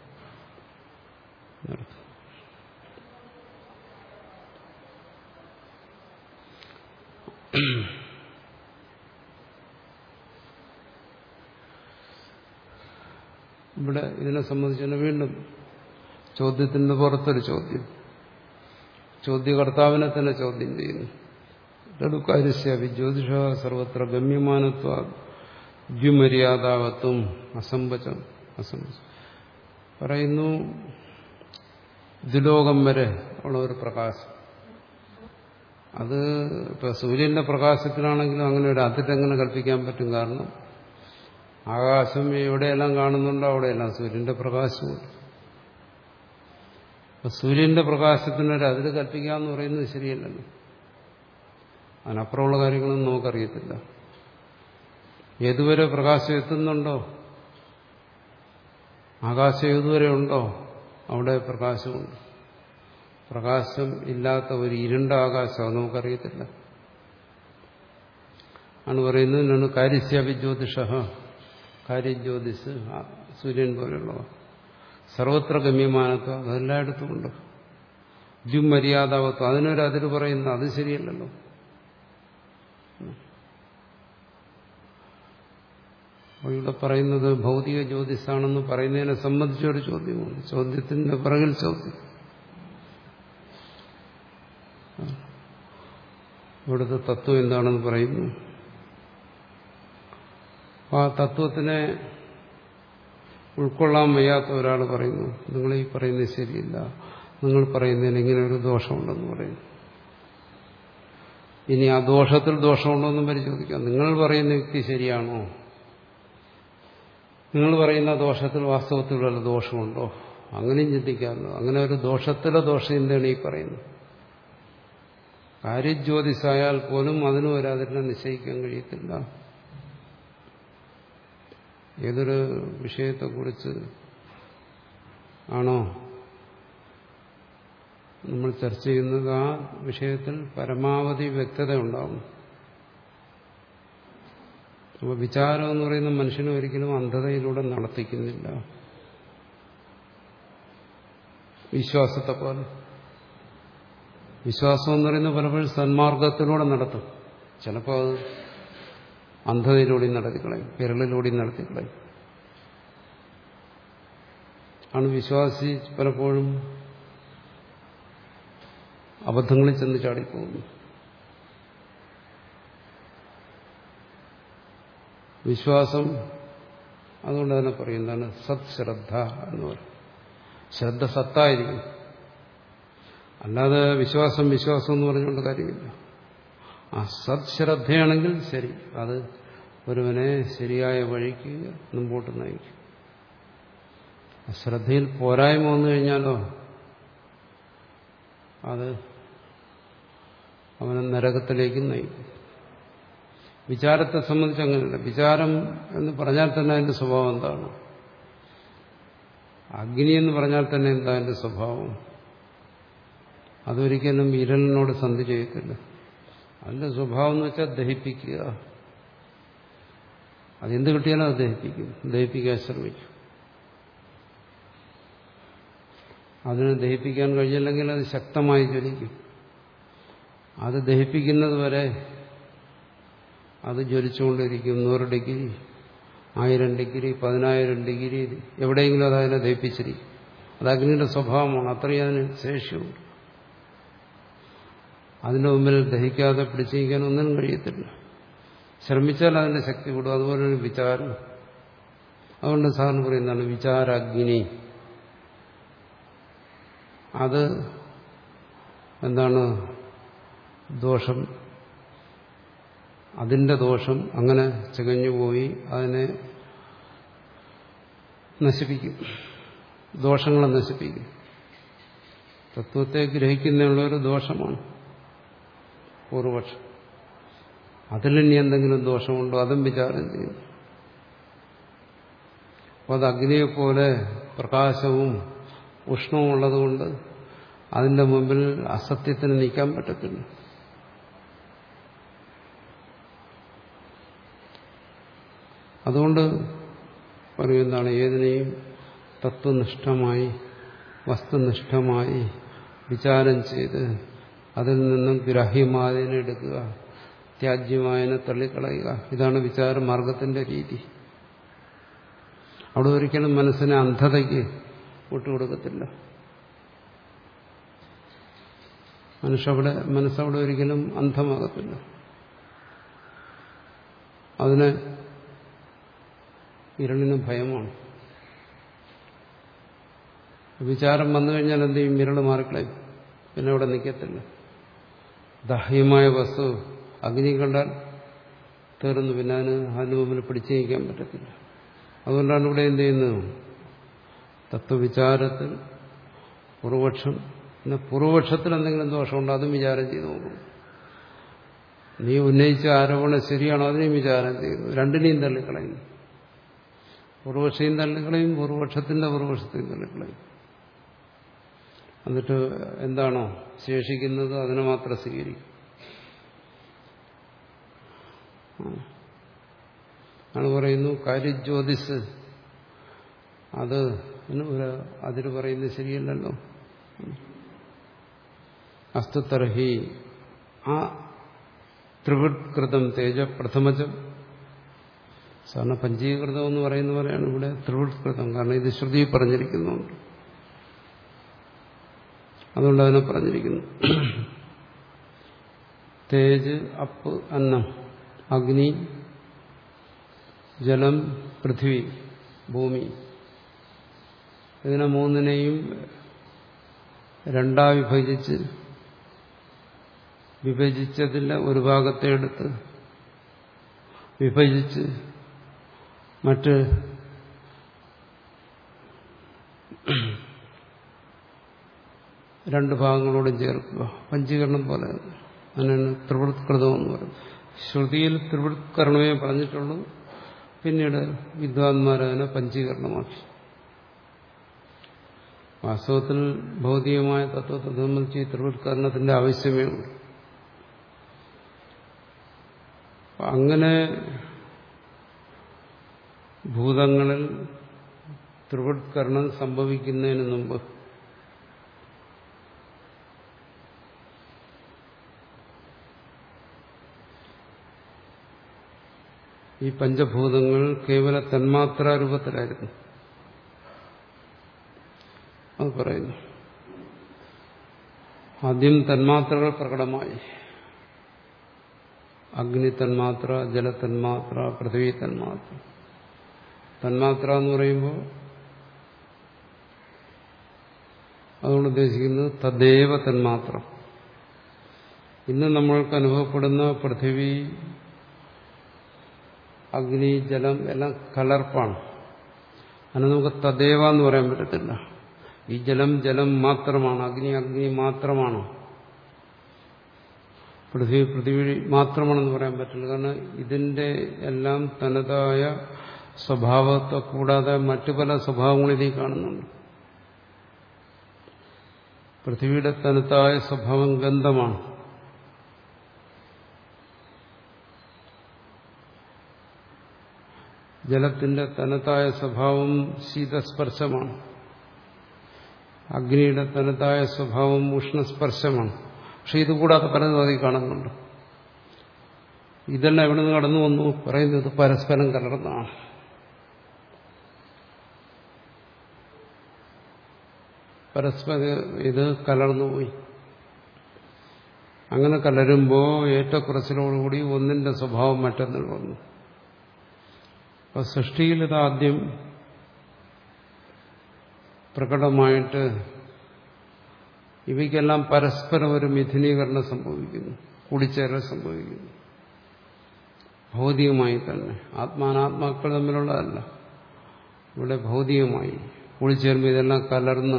ഇവിടെ ഇതിനെ സംബന്ധിച്ച് വീണ്ടും ചോദ്യത്തിന്റെ പുറത്തൊരു ചോദ്യം ചോദ്യകർത്താവിനെ തന്നെ ചോദ്യം ചെയ്യുന്നു ലഡുക്കാര്യസ്യാപി ജ്യോതിഷ സർവത്ര ഗമ്യമാനത്വ ദ്വിമര്യാദാവത്വം അസംബചം അസംബചം പറയുന്നു ദുലോകം വരെ ഉള്ള ഒരു പ്രകാശം അത് ഇപ്പൊ സൂര്യന്റെ പ്രകാശത്തിലാണെങ്കിലും അങ്ങനെ ഒരു അതിരെങ്ങനെ കൽപ്പിക്കാൻ പറ്റും കാരണം ആകാശം എവിടെയെല്ലാം കാണുന്നുണ്ടോ അവിടെയെല്ലാം സൂര്യന്റെ പ്രകാശമുണ്ട് അപ്പൊ സൂര്യന്റെ പ്രകാശത്തിനൊരു അതിര് കൽപ്പിക്കാന്ന് പറയുന്നത് ശരിയല്ലല്ലോ അതിനപ്പുറമുള്ള കാര്യങ്ങളൊന്നും നമുക്കറിയത്തില്ല ഏതുവരെ പ്രകാശം എത്തുന്നുണ്ടോ ആകാശം ഏതുവരെ ഉണ്ടോ അവിടെ പ്രകാശമുണ്ട് പ്രകാശം ഇല്ലാത്ത ഒരു ഇരുണ്ട ആകാശം അത് നമുക്കറിയത്തില്ല ആണ് പറയുന്നത് എന്നാണ് കാര്യസ്യാപി ജ്യോതിഷ കാര്യജ്യോതിസ് സൂര്യൻ പോലെയുള്ളവ സർവത്ര ഗമ്യമാനത്വം അതെല്ലായിടത്തും ഉണ്ട് ദ്വിമര്യാദാവത്വം അതിനൊരു അതിര് പറയുന്നു അത് ശരിയല്ലല്ലോ അപ്പോൾ ഇവിടെ പറയുന്നത് ഭൗതിക ജ്യോതിസാണെന്ന് പറയുന്നതിനെ സംബന്ധിച്ചൊരു ചോദ്യമാണ് ചോദ്യത്തിന്റെ പിറകിൽ ചോദ്യം ഇവിടുത്തെ തത്വം എന്താണെന്ന് പറയുന്നു ആ തത്വത്തിനെ ഉൾക്കൊള്ളാൻ വയ്യാത്ത ഒരാൾ പറയുന്നു നിങ്ങൾ ഈ പറയുന്നത് ശരിയില്ല നിങ്ങൾ പറയുന്നതിന് ഇങ്ങനെ ഒരു ദോഷമുണ്ടെന്ന് പറയുന്നു ഇനി ആ ദോഷത്തിൽ ദോഷമുണ്ടോ എന്നും പരിശോധിക്കാം നിങ്ങൾ പറയുന്ന വ്യക്തി ശരിയാണോ നിങ്ങൾ പറയുന്ന ദോഷത്തിൽ വാസ്തവത്തിൽ വല്ല ദോഷമുണ്ടോ അങ്ങനെയും ചിന്തിക്കാമല്ലോ അങ്ങനെ ഒരു ദോഷത്തിലെ ദോഷം എന്താണ് ഈ പറയുന്നത് കാര്യജ്യോതിസായാൽ പോലും അതിനും ഒരു അതിനെ നിശ്ചയിക്കാൻ കഴിയത്തില്ല ഏതൊരു വിഷയത്തെക്കുറിച്ച് ആണോ നമ്മൾ ചർച്ച ചെയ്യുന്നത് ആ വിഷയത്തിൽ പരമാവധി വ്യക്തത ഉണ്ടാവും അപ്പോൾ വിചാരം എന്ന് പറയുന്ന മനുഷ്യനെ ഒരിക്കലും അന്ധതയിലൂടെ നടത്തിക്കുന്നില്ല വിശ്വാസത്തെ പോലെ വിശ്വാസം എന്ന് പറയുന്നത് പലപ്പോഴും സന്മാർഗത്തിലൂടെ നടത്തും ചിലപ്പോൾ അത് അന്ധതയിലൂടെ നടത്തിക്കളയും വിരളിലൂടെ നടത്തിക്കളയും ആണ് വിശ്വാസി പലപ്പോഴും അബദ്ധങ്ങളിൽ ചെന്ന് ചാടിപ്പോകുന്നു വിശ്വാസം അതുകൊണ്ട് തന്നെ പറയും എന്താണ് സത് ശ്രദ്ധ എന്ന് പറയും ശ്രദ്ധ സത്തായിരിക്കും അല്ലാതെ വിശ്വാസം വിശ്വാസം എന്ന് പറഞ്ഞുകൊണ്ട് കാര്യമില്ല ആ സത് ശ്രദ്ധയാണെങ്കിൽ ശരി അത് ഒരുവനെ ശരിയായ വഴിക്ക് മുമ്പോട്ട് നയിക്കും ശ്രദ്ധയിൽ പോരായ്മ വന്നു കഴിഞ്ഞാലോ അത് അവനെ നരകത്തിലേക്ക് നയിക്കും വിചാരത്തെ സംബന്ധിച്ച് അങ്ങനെയല്ല വിചാരം എന്ന് പറഞ്ഞാൽ തന്നെ അതിന്റെ സ്വഭാവം എന്താണ് അഗ്നി എന്ന് പറഞ്ഞാൽ തന്നെ എന്താ അതിന്റെ സ്വഭാവം അതൊരിക്കലും ഇരലിനോട് സന്ധി ചെയ്യത്തില്ല അതിന്റെ സ്വഭാവം എന്ന് വെച്ചാൽ ദഹിപ്പിക്കുക അതെന്ത് കിട്ടിയാലും അത് ദഹിപ്പിക്കും ദഹിപ്പിക്കാൻ ശ്രമിക്കും അതിനെ ദഹിപ്പിക്കാൻ കഴിഞ്ഞില്ലെങ്കിൽ അത് ശക്തമായി ജ്വലിക്കും അത് ദഹിപ്പിക്കുന്നത് വരെ അത് ജ്വലിച്ചുകൊണ്ടിരിക്കും നൂറ് ഡിഗ്രി ആയിരം ഡിഗ്രി പതിനായിരം ഡിഗ്രി എവിടെയെങ്കിലും അത് അതിനെ ദഹിപ്പിച്ചിരിക്കും അത് അഗ്നിയുടെ സ്വഭാവമാണ് അത്രയും അതിന് ശേഷിയുണ്ട് അതിന്റെ മുമ്പിൽ ദഹിക്കാതെ പിടിച്ചു നീക്കാൻ ഒന്നിനും കഴിയത്തില്ല ശ്രമിച്ചാൽ അതിന്റെ ശക്തി കൂടും അതുപോലെ ഒരു വിചാരം അതുകൊണ്ട് സാറിന് പറയുന്നതാണ് വിചാരാഗ്നി അത് എന്താണ് ദോഷം അതിന്റെ ദോഷം അങ്ങനെ ചികഞ്ഞുപോയി അതിനെ നശിപ്പിക്കും ദോഷങ്ങളെ നശിപ്പിക്കും തത്വത്തെ ഗ്രഹിക്കുന്നതിനുള്ള ഒരു ദോഷമാണ് പൂർവപക്ഷം അതിലിനി എന്തെങ്കിലും ദോഷമുണ്ടോ അതും വിചാരം ചെയ്യുന്നു അപ്പോൾ അത് അഗ്നിയെപ്പോലെ പ്രകാശവും ഉഷ്ണവും ഉള്ളതുകൊണ്ട് അതിന്റെ മുമ്പിൽ അസത്യത്തിന് നീക്കാൻ പറ്റത്തില്ല അതുകൊണ്ട് പറയുന്നതാണ് ഏതിനെയും തത്വനിഷ്ഠമായി വസ്തുനിഷ്ഠമായി വിചാരം ചെയ്ത് അതിൽ നിന്നും ഗ്രാഹ്യമായതിനെ എടുക്കുക ത്യാജ്യമായതിനെ തള്ളിക്കളയുക ഇതാണ് വിചാരമാർഗത്തിന്റെ രീതി അവിടെ ഒരിക്കലും മനസ്സിനെ അന്ധതയ്ക്ക് വിട്ടുകൊടുക്കത്തില്ല മനുഷ്യവിടെ മനസ്സവിടെ ഒരിക്കലും അന്ധമാകത്തില്ല അതിന് ഇരളിന് ഭയമാണ് വിചാരം വന്നു കഴിഞ്ഞാൽ എന്ത് ചെയ്യും വിരൾ മാറിക്കളയും പിന്നെ അവിടെ നിൽക്കത്തില്ല ദാഹ്യമായ വസ്തു അഗ്നി കണ്ടാൽ തീർന്നു പിന്നെ അതിന് അതിന് മുമ്പിൽ പിടിച്ചു നീക്കാൻ പറ്റത്തില്ല അതുകൊണ്ടാണ് ഇവിടെ എന്ത് ചെയ്യുന്നത് തത്വവിചാരത്തിൽ പൂർവപക്ഷം പിന്നെ പൂർവപക്ഷത്തിൽ എന്തെങ്കിലും ദോഷമുണ്ടോ അതും വിചാരം ചെയ്തു നോക്കും നീ ഉന്നയിച്ച ആരോപണം ശരിയാണോ അതിനെയും വിചാരം ചെയ്യുന്നു രണ്ടിനെയും തള്ളിക്കളയുന്നു പൂർവപക്ഷയും തള്ളിക്കളയും പൂർവപക്ഷത്തിന്റെ പൂർവപക്ഷത്തെയും തള്ളിക്കളയും എന്നിട്ട് എന്താണോ ശേഷിക്കുന്നത് അതിനെ മാത്രം സ്വീകരിക്കും ആണ് പറയുന്നു കാര്യജ്യോതിസ് അത് ഒരു അതിന് പറയുന്നത് ശരിയല്ലല്ലോ അസ്തുതർഹി ആ ത്രിവൃത്കൃതം തേജ പ്രഥമജം സാധാരണ പഞ്ചീകൃതം എന്ന് പറയുന്ന പോലെയാണ് ഇവിടെ ത്രിവൃത്കൃതം കാരണം ഇത് ശ്രുതി പറഞ്ഞിരിക്കുന്നുണ്ട് അതുകൊണ്ട് അതിനെ പറഞ്ഞിരിക്കുന്നു തേജ് അപ്പ് അന്നം അഗ്നി ജലം പൃഥ്വി ഭൂമി ഇതിനെ മൂന്നിനെയും രണ്ടാ വിഭജിച്ച് വിഭജിച്ചതിൻ്റെ ഒരു ഭാഗത്തെ എടുത്ത് വിഭജിച്ച് മറ്റ് രണ്ട് ഭാഗങ്ങളോടും ചേർക്കുക പഞ്ചീകരണം പോലെ അതിനാണ് ത്രിവൃത്കൃതം എന്ന് പറയുന്നത് ശ്രുതിയിൽ ത്രിവൃത്കരണമേ പറഞ്ഞിട്ടുള്ളൂ പിന്നീട് വിദ്വാൻമാരതിനെ പഞ്ചീകരണമാക്കി വാസ്തവത്തിൽ ഭൗതികമായ തത്വത്തെ സംബന്ധിച്ച് ഈ ത്രിവൃത്കരണത്തിന്റെ ആവശ്യമേ ഉള്ളൂ അങ്ങനെ ഭൂതങ്ങളിൽ ത്രിവൃത്കരണം സംഭവിക്കുന്നതിന് മുമ്പ് ഈ പഞ്ചഭൂതങ്ങൾ കേവല തന്മാത്രാ രൂപത്തിലായിരുന്നു അത് പറയുന്നു ആദ്യം തന്മാത്രകൾ പ്രകടമായി അഗ്നി തന്മാത്ര ജലതന്മാത്ര പൃഥ്വി തന്മാത്ര തന്മാത്ര എന്ന് പറയുമ്പോൾ അതുകൊണ്ട് ഉദ്ദേശിക്കുന്നത് തദ്ദേവ തന്മാത്ര ഇന്ന് നമ്മൾക്ക് അനുഭവപ്പെടുന്ന പൃഥ്വി അഗ്നി ജലം എല്ലാം കലർപ്പാണ് അതിന് നമുക്ക് തദ്ദേവ എന്ന് പറയാൻ പറ്റത്തില്ല ഈ ജലം ജലം മാത്രമാണ് അഗ്നി അഗ്നി മാത്രമാണ് പൃഥ്വി പൃഥ്വി മാത്രമാണെന്ന് പറയാൻ പറ്റില്ല കാരണം ഇതിന്റെ എല്ലാം തനതായ സ്വഭാവത്തെ കൂടാതെ മറ്റു പല സ്വഭാവങ്ങളും ഇതിൽ കാണുന്നുണ്ട് പൃഥ്വിയുടെ തനതായ സ്വഭാവം ഗന്ധമാണ് ജലത്തിന്റെ തനത്തായ സ്വഭാവം ശീതസ്പർശമാണ് അഗ്നിയുടെ തനത്തായ സ്വഭാവം ഉഷ്ണസ്പർശമാണ് പക്ഷെ ഇതുകൂടാതെ പലതും അതിൽ കാണുന്നുണ്ട് ഇതെല്ലാം എവിടെ നിന്ന് കടന്നു വന്നു പറയുന്നത് പരസ്പരം കലർന്നതാണ് പരസ്പരം ഇത് കലർന്നുപോയി അങ്ങനെ കലരുമ്പോൾ ഏറ്റക്കുറച്ചിലോടുകൂടി ഒന്നിന്റെ സ്വഭാവം മറ്റൊന്നിൽ വന്നു അപ്പൊ സൃഷ്ടിയിൽ ഇത് ആദ്യം പ്രകടമായിട്ട് ഇവയ്ക്കെല്ലാം പരസ്പരം ഒരു മിഥുനീകരണം സംഭവിക്കുന്നു കൂടിച്ചേരൽ സംഭവിക്കുന്നു ഭൗതികമായി തന്നെ ആത്മാനാത്മാക്കൾ തമ്മിലുള്ളതല്ല ഇവിടെ ഭൗതികമായി കൂടിച്ചേരുമ്പോൾ ഇതെല്ലാം കലർന്ന്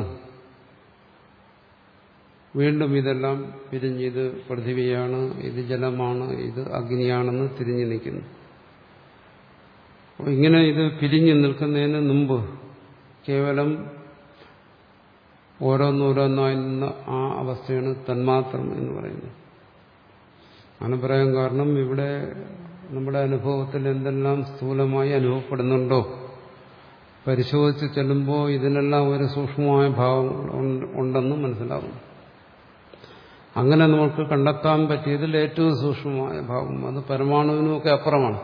വീണ്ടും ഇതെല്ലാം പിരിഞ്ഞ് ഇത് പൃഥിവിയാണ് ഇത് ജലമാണ് ഇത് അഗ്നിയാണെന്ന് തിരിഞ്ഞു നിൽക്കുന്നു അപ്പോൾ ഇങ്ങനെ ഇത് പിരിഞ്ഞു നിൽക്കുന്നതിന് മുമ്പ് കേവലം ഓരോന്നോരോന്നായി നിന്ന ആ അവസ്ഥയാണ് തന്മാത്രം എന്ന് പറയുന്നത് അങ്ങനെ പറയാൻ കാരണം ഇവിടെ നമ്മുടെ അനുഭവത്തിൽ എന്തെല്ലാം സ്ഥൂലമായി അനുഭവപ്പെടുന്നുണ്ടോ പരിശോധിച്ച് ചെല്ലുമ്പോൾ ഇതിനെല്ലാം ഒരു സൂക്ഷ്മമായ ഭാവം ഉണ്ടെന്ന് മനസ്സിലാകും അങ്ങനെ നമുക്ക് കണ്ടെത്താൻ പറ്റിയതിൽ ഏറ്റവും സൂക്ഷ്മമായ ഭാവം അത് പരമാണുവിനുമൊക്കെ അപ്പുറമാണ്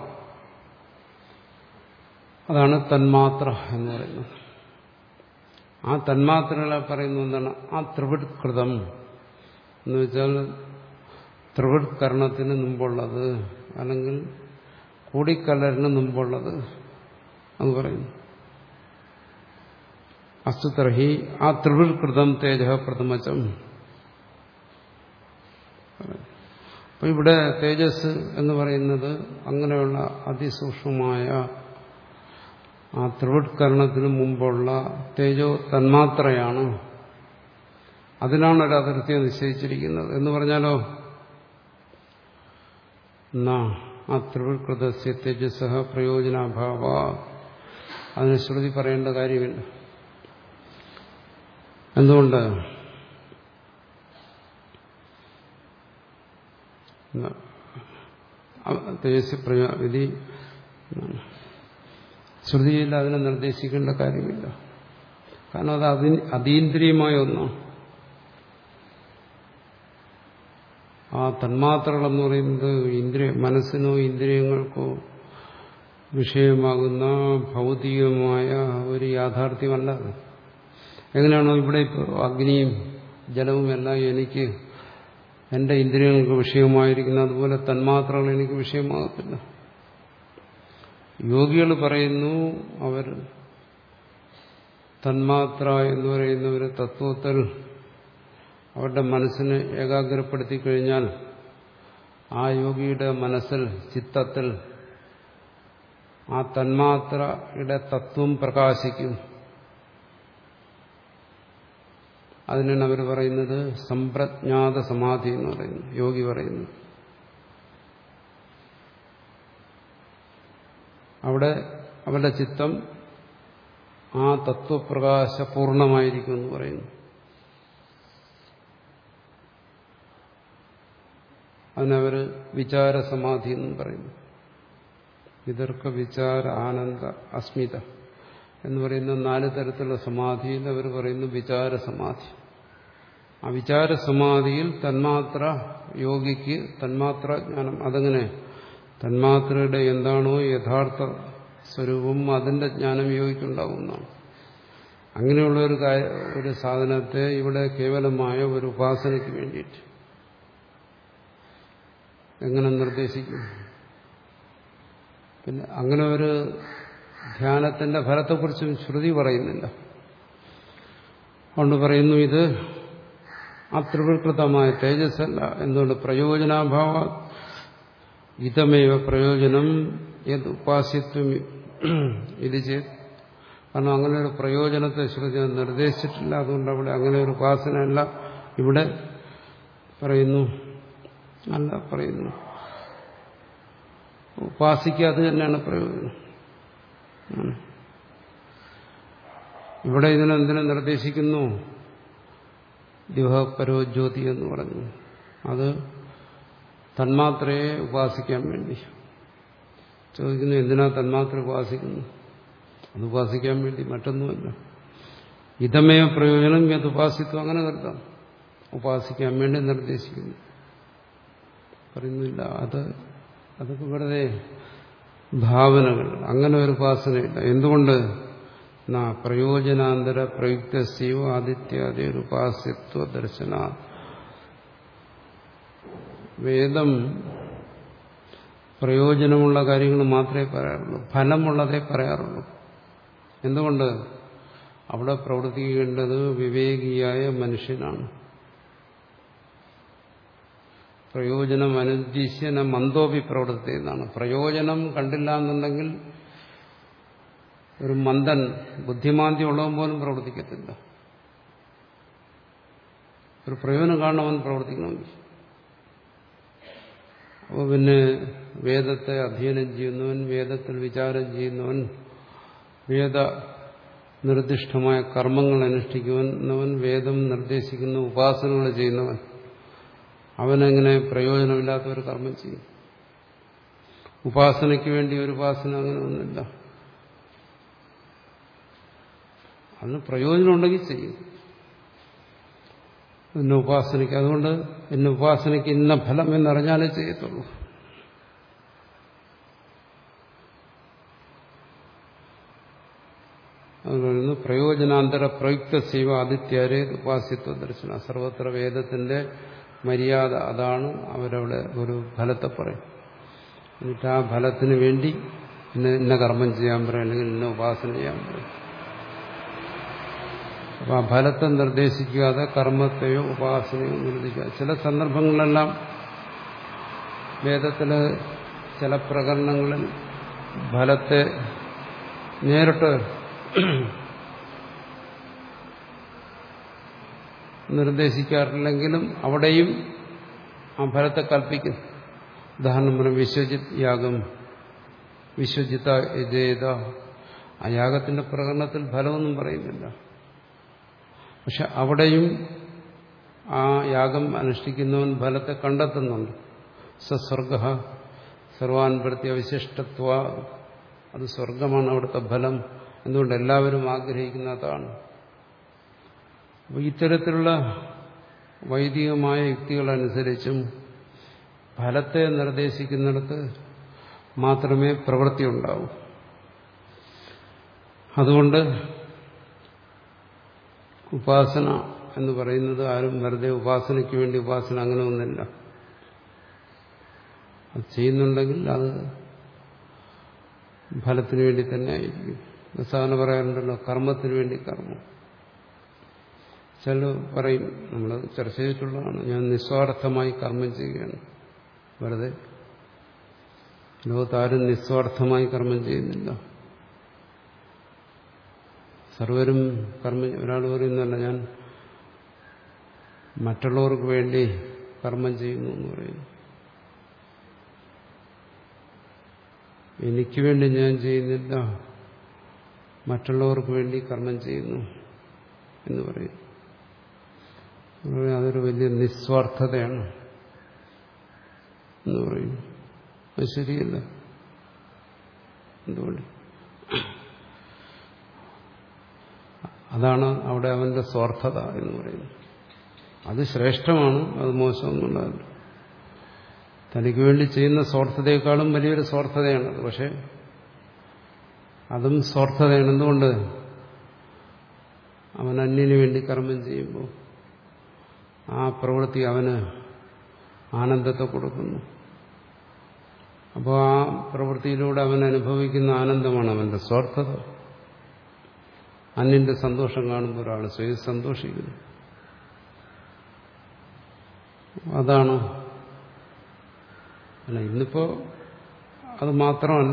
അതാണ് തന്മാത്ര എന്ന് പറയുന്നത് ആ തന്മാത്രകളെ പറയുന്ന എന്താണ് ആ ത്രിവിഡ്കൃതം എന്ന് വെച്ചാൽ ത്രിവിഡ്കരണത്തിന് മുമ്പുള്ളത് അല്ലെങ്കിൽ കൂടിക്കലറിന് മുമ്പുള്ളത് എന്ന് പറയുന്നു അസ്തുതർഹി ആ ത്രിവിഡ്കൃതം തേജ പ്രഥമച്ചം അപ്പൊ ഇവിടെ തേജസ് എന്ന് പറയുന്നത് അങ്ങനെയുള്ള അതിസൂക്ഷ്മമായ ആ ത്രിവിഡ്കരണത്തിന് മുമ്പുള്ള തേജോ തന്മാത്രയാണ് അതിനാണ് ഒരു അതിർത്തിയെ നിശ്ചയിച്ചിരിക്കുന്നത് എന്ന് പറഞ്ഞാലോ എന്നാ ആ ത്രിവിഡ്കൃതസ്യ തേജസ് പ്രയോജനാഭാവ അതിന് ശ്രുതി പറയേണ്ട കാര്യമില്ല എന്തുകൊണ്ട് തേജസ് വിധി ശ്രുതിയിൽ അതിനെ നിർദ്ദേശിക്കേണ്ട കാര്യമില്ല കാരണം അത് അതി അതീന്ദ്രിയമായ ഒന്നാണ് ആ തന്മാത്രകളെന്ന് പറയുന്നത് ഇന്ദ്രിയ മനസ്സിനോ ഇന്ദ്രിയങ്ങൾക്കോ വിഷയമാകുന്ന ഭൗതികമായ ഒരു യാഥാർത്ഥ്യമല്ല അത് എങ്ങനെയാണോ ഇവിടെ ഇപ്പോൾ അഗ്നിയും ജലവും എല്ലാം എനിക്ക് എന്റെ ഇന്ദ്രിയങ്ങൾക്ക് വിഷയമായിരിക്കുന്ന അതുപോലെ തന്മാത്രകൾ എനിക്ക് വിഷയമാകത്തില്ല യോഗികൾ പറയുന്നു അവർ തന്മാത്ര എന്ന് പറയുന്ന ഒരു തത്വത്തിൽ അവരുടെ മനസ്സിനെ ഏകാഗ്രപ്പെടുത്തി കഴിഞ്ഞാൽ ആ യോഗിയുടെ മനസ്സിൽ ചിത്തത്തിൽ ആ തന്മാത്രയുടെ തത്വം പ്രകാശിക്കും അതിനാണ് അവർ പറയുന്നത് സമ്പ്രജ്ഞാത സമാധി എന്ന് പറയുന്നു യോഗി പറയുന്നു അവിടെ അവരുടെ ചിത്തം ആ തത്വപ്രകാശ പൂർണ്ണമായിരിക്കും എന്ന് പറയുന്നു അതിനവർ വിചാരസമാധി എന്നും പറയുന്നു വിതർക്ക വിചാര ആനന്ദ അസ്മിത എന്ന് പറയുന്ന നാല് തരത്തിലുള്ള സമാധിയിൽ അവർ പറയുന്നു വിചാരസമാധി ആ വിചാരസമാധിയിൽ തന്മാത്ര യോഗിക്ക് തന്മാത്ര ജ്ഞാനം അതങ്ങനെ തന്മാത്രയുടെ എന്താണോ യഥാർത്ഥ സ്വരൂപം അതിന്റെ ജ്ഞാനം യോഗിക്കുണ്ടാവുന്നതാണ് അങ്ങനെയുള്ള ഒരു ഒരു സാധനത്തെ ഇവിടെ കേവലമായ ഒരു ഉപാസനയ്ക്ക് വേണ്ടിയിട്ട് എങ്ങനെ നിർദ്ദേശിക്കും പിന്നെ അങ്ങനെ ഒരു ധ്യാനത്തിന്റെ ഫലത്തെക്കുറിച്ചും ശ്രുതി പറയുന്നില്ല അതുകൊണ്ട് പറയുന്നു ഇത് അത്രിവൃതമായ തേജസ്സല്ല എന്തുകൊണ്ട് പ്രയോജനാഭാവ ഇതമേവ പ്രയോജനം ഏത് ഉപാസ്യത്വം ഇത് ചെയ്ത് കാരണം അങ്ങനെ ഒരു പ്രയോജനത്തെ ശ്രുതി നിർദ്ദേശിച്ചിട്ടില്ല അതുകൊണ്ട് അവിടെ അങ്ങനെ ഒരു ഉപാസനയല്ല ഇവിടെ പറയുന്നു അല്ല പറയുന്നു ഉപാസിക്കുക അത് തന്നെയാണ് പ്രയോജനം ഇവിടെ ഇതിനെന്തിനെ നിർദ്ദേശിക്കുന്നു ദിവപരോജ്യോതി എന്ന് പറഞ്ഞു അത് തന്മാത്രയെ ഉപാസിക്കാൻ വേണ്ടി ചോദിക്കുന്നു എന്തിനാ തന്മാത്ര ഉപാസിക്കുന്നു അത് ഉപാസിക്കാൻ വേണ്ടി മറ്റൊന്നുമല്ല ഇതമേവ പ്രയോജനം ഇത് ഉപാസിത്വം അങ്ങനെ കരുതാം ഉപാസിക്കാൻ വേണ്ടി നിർദ്ദേശിക്കുന്നു പറയുന്നില്ല അത് അതൊക്കെ വെറുതെ ഭാവനകൾ അങ്ങനെ ഒരു ഉപാസനയില്ല എന്തുകൊണ്ട് നാ പ്രയോജനാന്തര പ്രയുക്തസ്യോ ആദിത്യാദി ഒരു ഉപാസ്യത്വ ദർശന വേദം പ്രയോജനമുള്ള കാര്യങ്ങൾ മാത്രമേ പറയാറുള്ളൂ ഫലമുള്ളതേ പറയാറുള്ളൂ എന്തുകൊണ്ട് അവിടെ പ്രവർത്തിക്കേണ്ടത് വിവേകിയായ മനുഷ്യനാണ് പ്രയോജനം അനുദ്ദേശിച്ച മന്ദോപി പ്രവർത്തി എന്നാണ് പ്രയോജനം കണ്ടില്ല എന്നുണ്ടെങ്കിൽ ഒരു മന്ദൻ ബുദ്ധിമാന്ദ്യം ഉള്ളവൻ പോലും പ്രവർത്തിക്കത്തില്ല ഒരു പ്രയോജനം കാണണമെൻ പ്രവർത്തിക്കണമെങ്കിൽ അപ്പോൾ പിന്നെ വേദത്തെ അധ്യയനം ചെയ്യുന്നവൻ വേദത്തിൽ വിചാരം ചെയ്യുന്നവൻ വേദ നിർദ്ദിഷ്ടമായ കർമ്മങ്ങൾ അനുഷ്ഠിക്കുന്നവൻ വേദം നിർദ്ദേശിക്കുന്ന ഉപാസനകൾ ചെയ്യുന്നവൻ അവനെങ്ങനെ പ്രയോജനമില്ലാത്ത ഒരു കർമ്മം ചെയ്യും ഉപാസനയ്ക്ക് വേണ്ടി ഒരു ഉപാസന അങ്ങനെ ഒന്നുമില്ല അതിന് പ്രയോജനമുണ്ടെങ്കിൽ ചെയ്യും ഇന്ന ഉപാസനയ്ക്ക് അതുകൊണ്ട് ഇന്ന ഉപാസനയ്ക്ക് ഇന്ന ഫലം എന്നറിഞ്ഞാലേ ചെയ്യത്തുള്ളൂ അത് പറയുന്നു പ്രയോജനാന്തര പ്രയുക്ത സീവ ആദിത്യാരെ ഉപാസ്യത്വ ദർശന സർവത്ര വേദത്തിന്റെ മര്യാദ അതാണ് അവരവിടെ ഒരു ഫലത്തെ പറയും എന്നിട്ട് ആ ഫലത്തിന് വേണ്ടി ഇന്ന ഇന്ന കർമ്മം ചെയ്യാൻ പറയും അല്ലെങ്കിൽ ഇന്ന ഉപാസന ചെയ്യാൻ പറയും അപ്പൊ ആ ഫലത്തെ നിർദ്ദേശിക്കാതെ കർമ്മത്തെയോ ഉപാസനയോ നിർദ്ദേശിക്കുക ചില സന്ദർഭങ്ങളെല്ലാം വേദത്തില് ചില പ്രകരണങ്ങളിൽ ഫലത്തെ നേരിട്ട് നിർദ്ദേശിക്കാറില്ലെങ്കിലും അവിടെയും ആ ഫലത്തെ കൽപ്പിക്കും ഉദാഹരണം പറയും വിശ്വജിത് യാഗം വിശ്വജിത യജേത ആ യാഗത്തിന്റെ പ്രകടനത്തിൽ ഫലമൊന്നും പറയുന്നില്ല പക്ഷെ അവിടെയും ആ യാഗം അനുഷ്ഠിക്കുന്നവൻ ഫലത്തെ കണ്ടെത്തുന്നുണ്ട് സസ്വർഗ സർവാൻ പ്രതി അവിശിഷ്ടത്വ അത് സ്വർഗമാണ് അവിടുത്തെ ഫലം എന്തുകൊണ്ട് എല്ലാവരും ആഗ്രഹിക്കുന്നതാണ് അപ്പോൾ ഇത്തരത്തിലുള്ള വൈദികമായ യുക്തികളനുസരിച്ചും ഫലത്തെ നിർദ്ദേശിക്കുന്നിടത്ത് മാത്രമേ പ്രവൃത്തി ഉണ്ടാവൂ അതുകൊണ്ട് ഉപാസന എന്ന് പറയുന്നത് ആരും വെറുതെ ഉപാസനയ്ക്ക് വേണ്ടി ഉപാസന അങ്ങനെ ഒന്നില്ല അത് ചെയ്യുന്നുണ്ടെങ്കിൽ അത് ഫലത്തിന് വേണ്ടി തന്നെ ആയിരിക്കും സാധാരണ പറയാറുണ്ടല്ലോ കർമ്മത്തിന് വേണ്ടി കർമ്മം ചില പറയും നമ്മൾ ചർച്ച ചെയ്തിട്ടുള്ളതാണ് ഞാൻ നിസ്വാർത്ഥമായി കർമ്മം ചെയ്യുകയാണ് വെറുതെ ലോകത്താരും നിസ്വാർത്ഥമായി കർമ്മം ചെയ്യുന്നില്ല സർവരും കർമ്മം ഒരാൾ പറയുന്നല്ല ഞാൻ മറ്റുള്ളവർക്ക് വേണ്ടി കർമ്മം ചെയ്യുന്നു എന്ന് പറയുന്നു എനിക്ക് വേണ്ടി ഞാൻ ചെയ്യുന്നില്ല മറ്റുള്ളവർക്ക് വേണ്ടി കർമ്മം ചെയ്യുന്നു എന്ന് പറയും അതൊരു വലിയ നിസ്വാർത്ഥതയാണ് എന്ന് പറയും അത് ശരിയല്ല എന്തുകൊണ്ട് അതാണ് അവിടെ അവന്റെ സ്വാർത്ഥത എന്ന് പറയുന്നത് അത് ശ്രേഷ്ഠമാണ് അത് മോശമൊന്നുണ്ടാവില്ല തനിക്ക് വേണ്ടി ചെയ്യുന്ന സ്വാർത്ഥതയെക്കാളും വലിയൊരു സ്വാർത്ഥതയാണത് പക്ഷെ അതും സ്വാർത്ഥതയാണ് എന്തുകൊണ്ട് അവൻ അന്യന് വേണ്ടി കർമ്മം ചെയ്യുമ്പോൾ ആ പ്രവൃത്തി അവന് ആനന്ദത്തെ കൊടുക്കുന്നു അപ്പോൾ ആ പ്രവൃത്തിയിലൂടെ അവൻ അനുഭവിക്കുന്ന ആനന്ദമാണ് അവന്റെ സ്വാർത്ഥത അന്യന്റെ സന്തോഷം കാണുമ്പോൾ ഒരാൾ സ്വയം സന്തോഷിക്കുന്നു അതാണ് അല്ല ഇന്നിപ്പോ അത് മാത്രമല്ല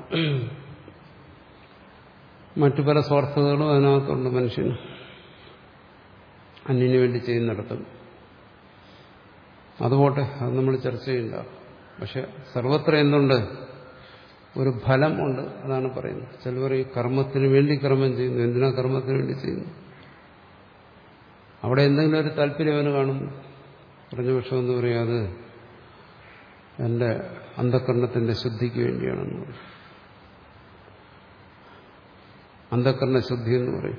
മറ്റു പല സ്വാർത്ഥതകളും അതിനകത്തുണ്ട് മനുഷ്യന് അന്യന് വേണ്ടി ചെയ്യുന്നിടത്തും അതുപോട്ടെ അത് നമ്മൾ ചർച്ച ചെയ്യണ്ട പക്ഷെ സർവത്ര എന്തുണ്ട് ഒരു ഫലം ഉണ്ട് അതാണ് പറയുന്നത് ചിലവർ ഈ കർമ്മത്തിന് വേണ്ടി കർമ്മം ചെയ്യുന്നു എന്തിനാ കർമ്മത്തിന് വേണ്ടി ചെയ്യുന്നു അവിടെ എന്തെങ്കിലും ഒരു താല്പര്യം അവന് കാണും പറഞ്ഞ പക്ഷം എന്ന് പറയാം അത് എൻ്റെ അന്ധകരണത്തിന്റെ ശുദ്ധിക്ക് വേണ്ടിയാണെന്ന് പറയും അന്ധകരണ ശുദ്ധി എന്ന് പറയും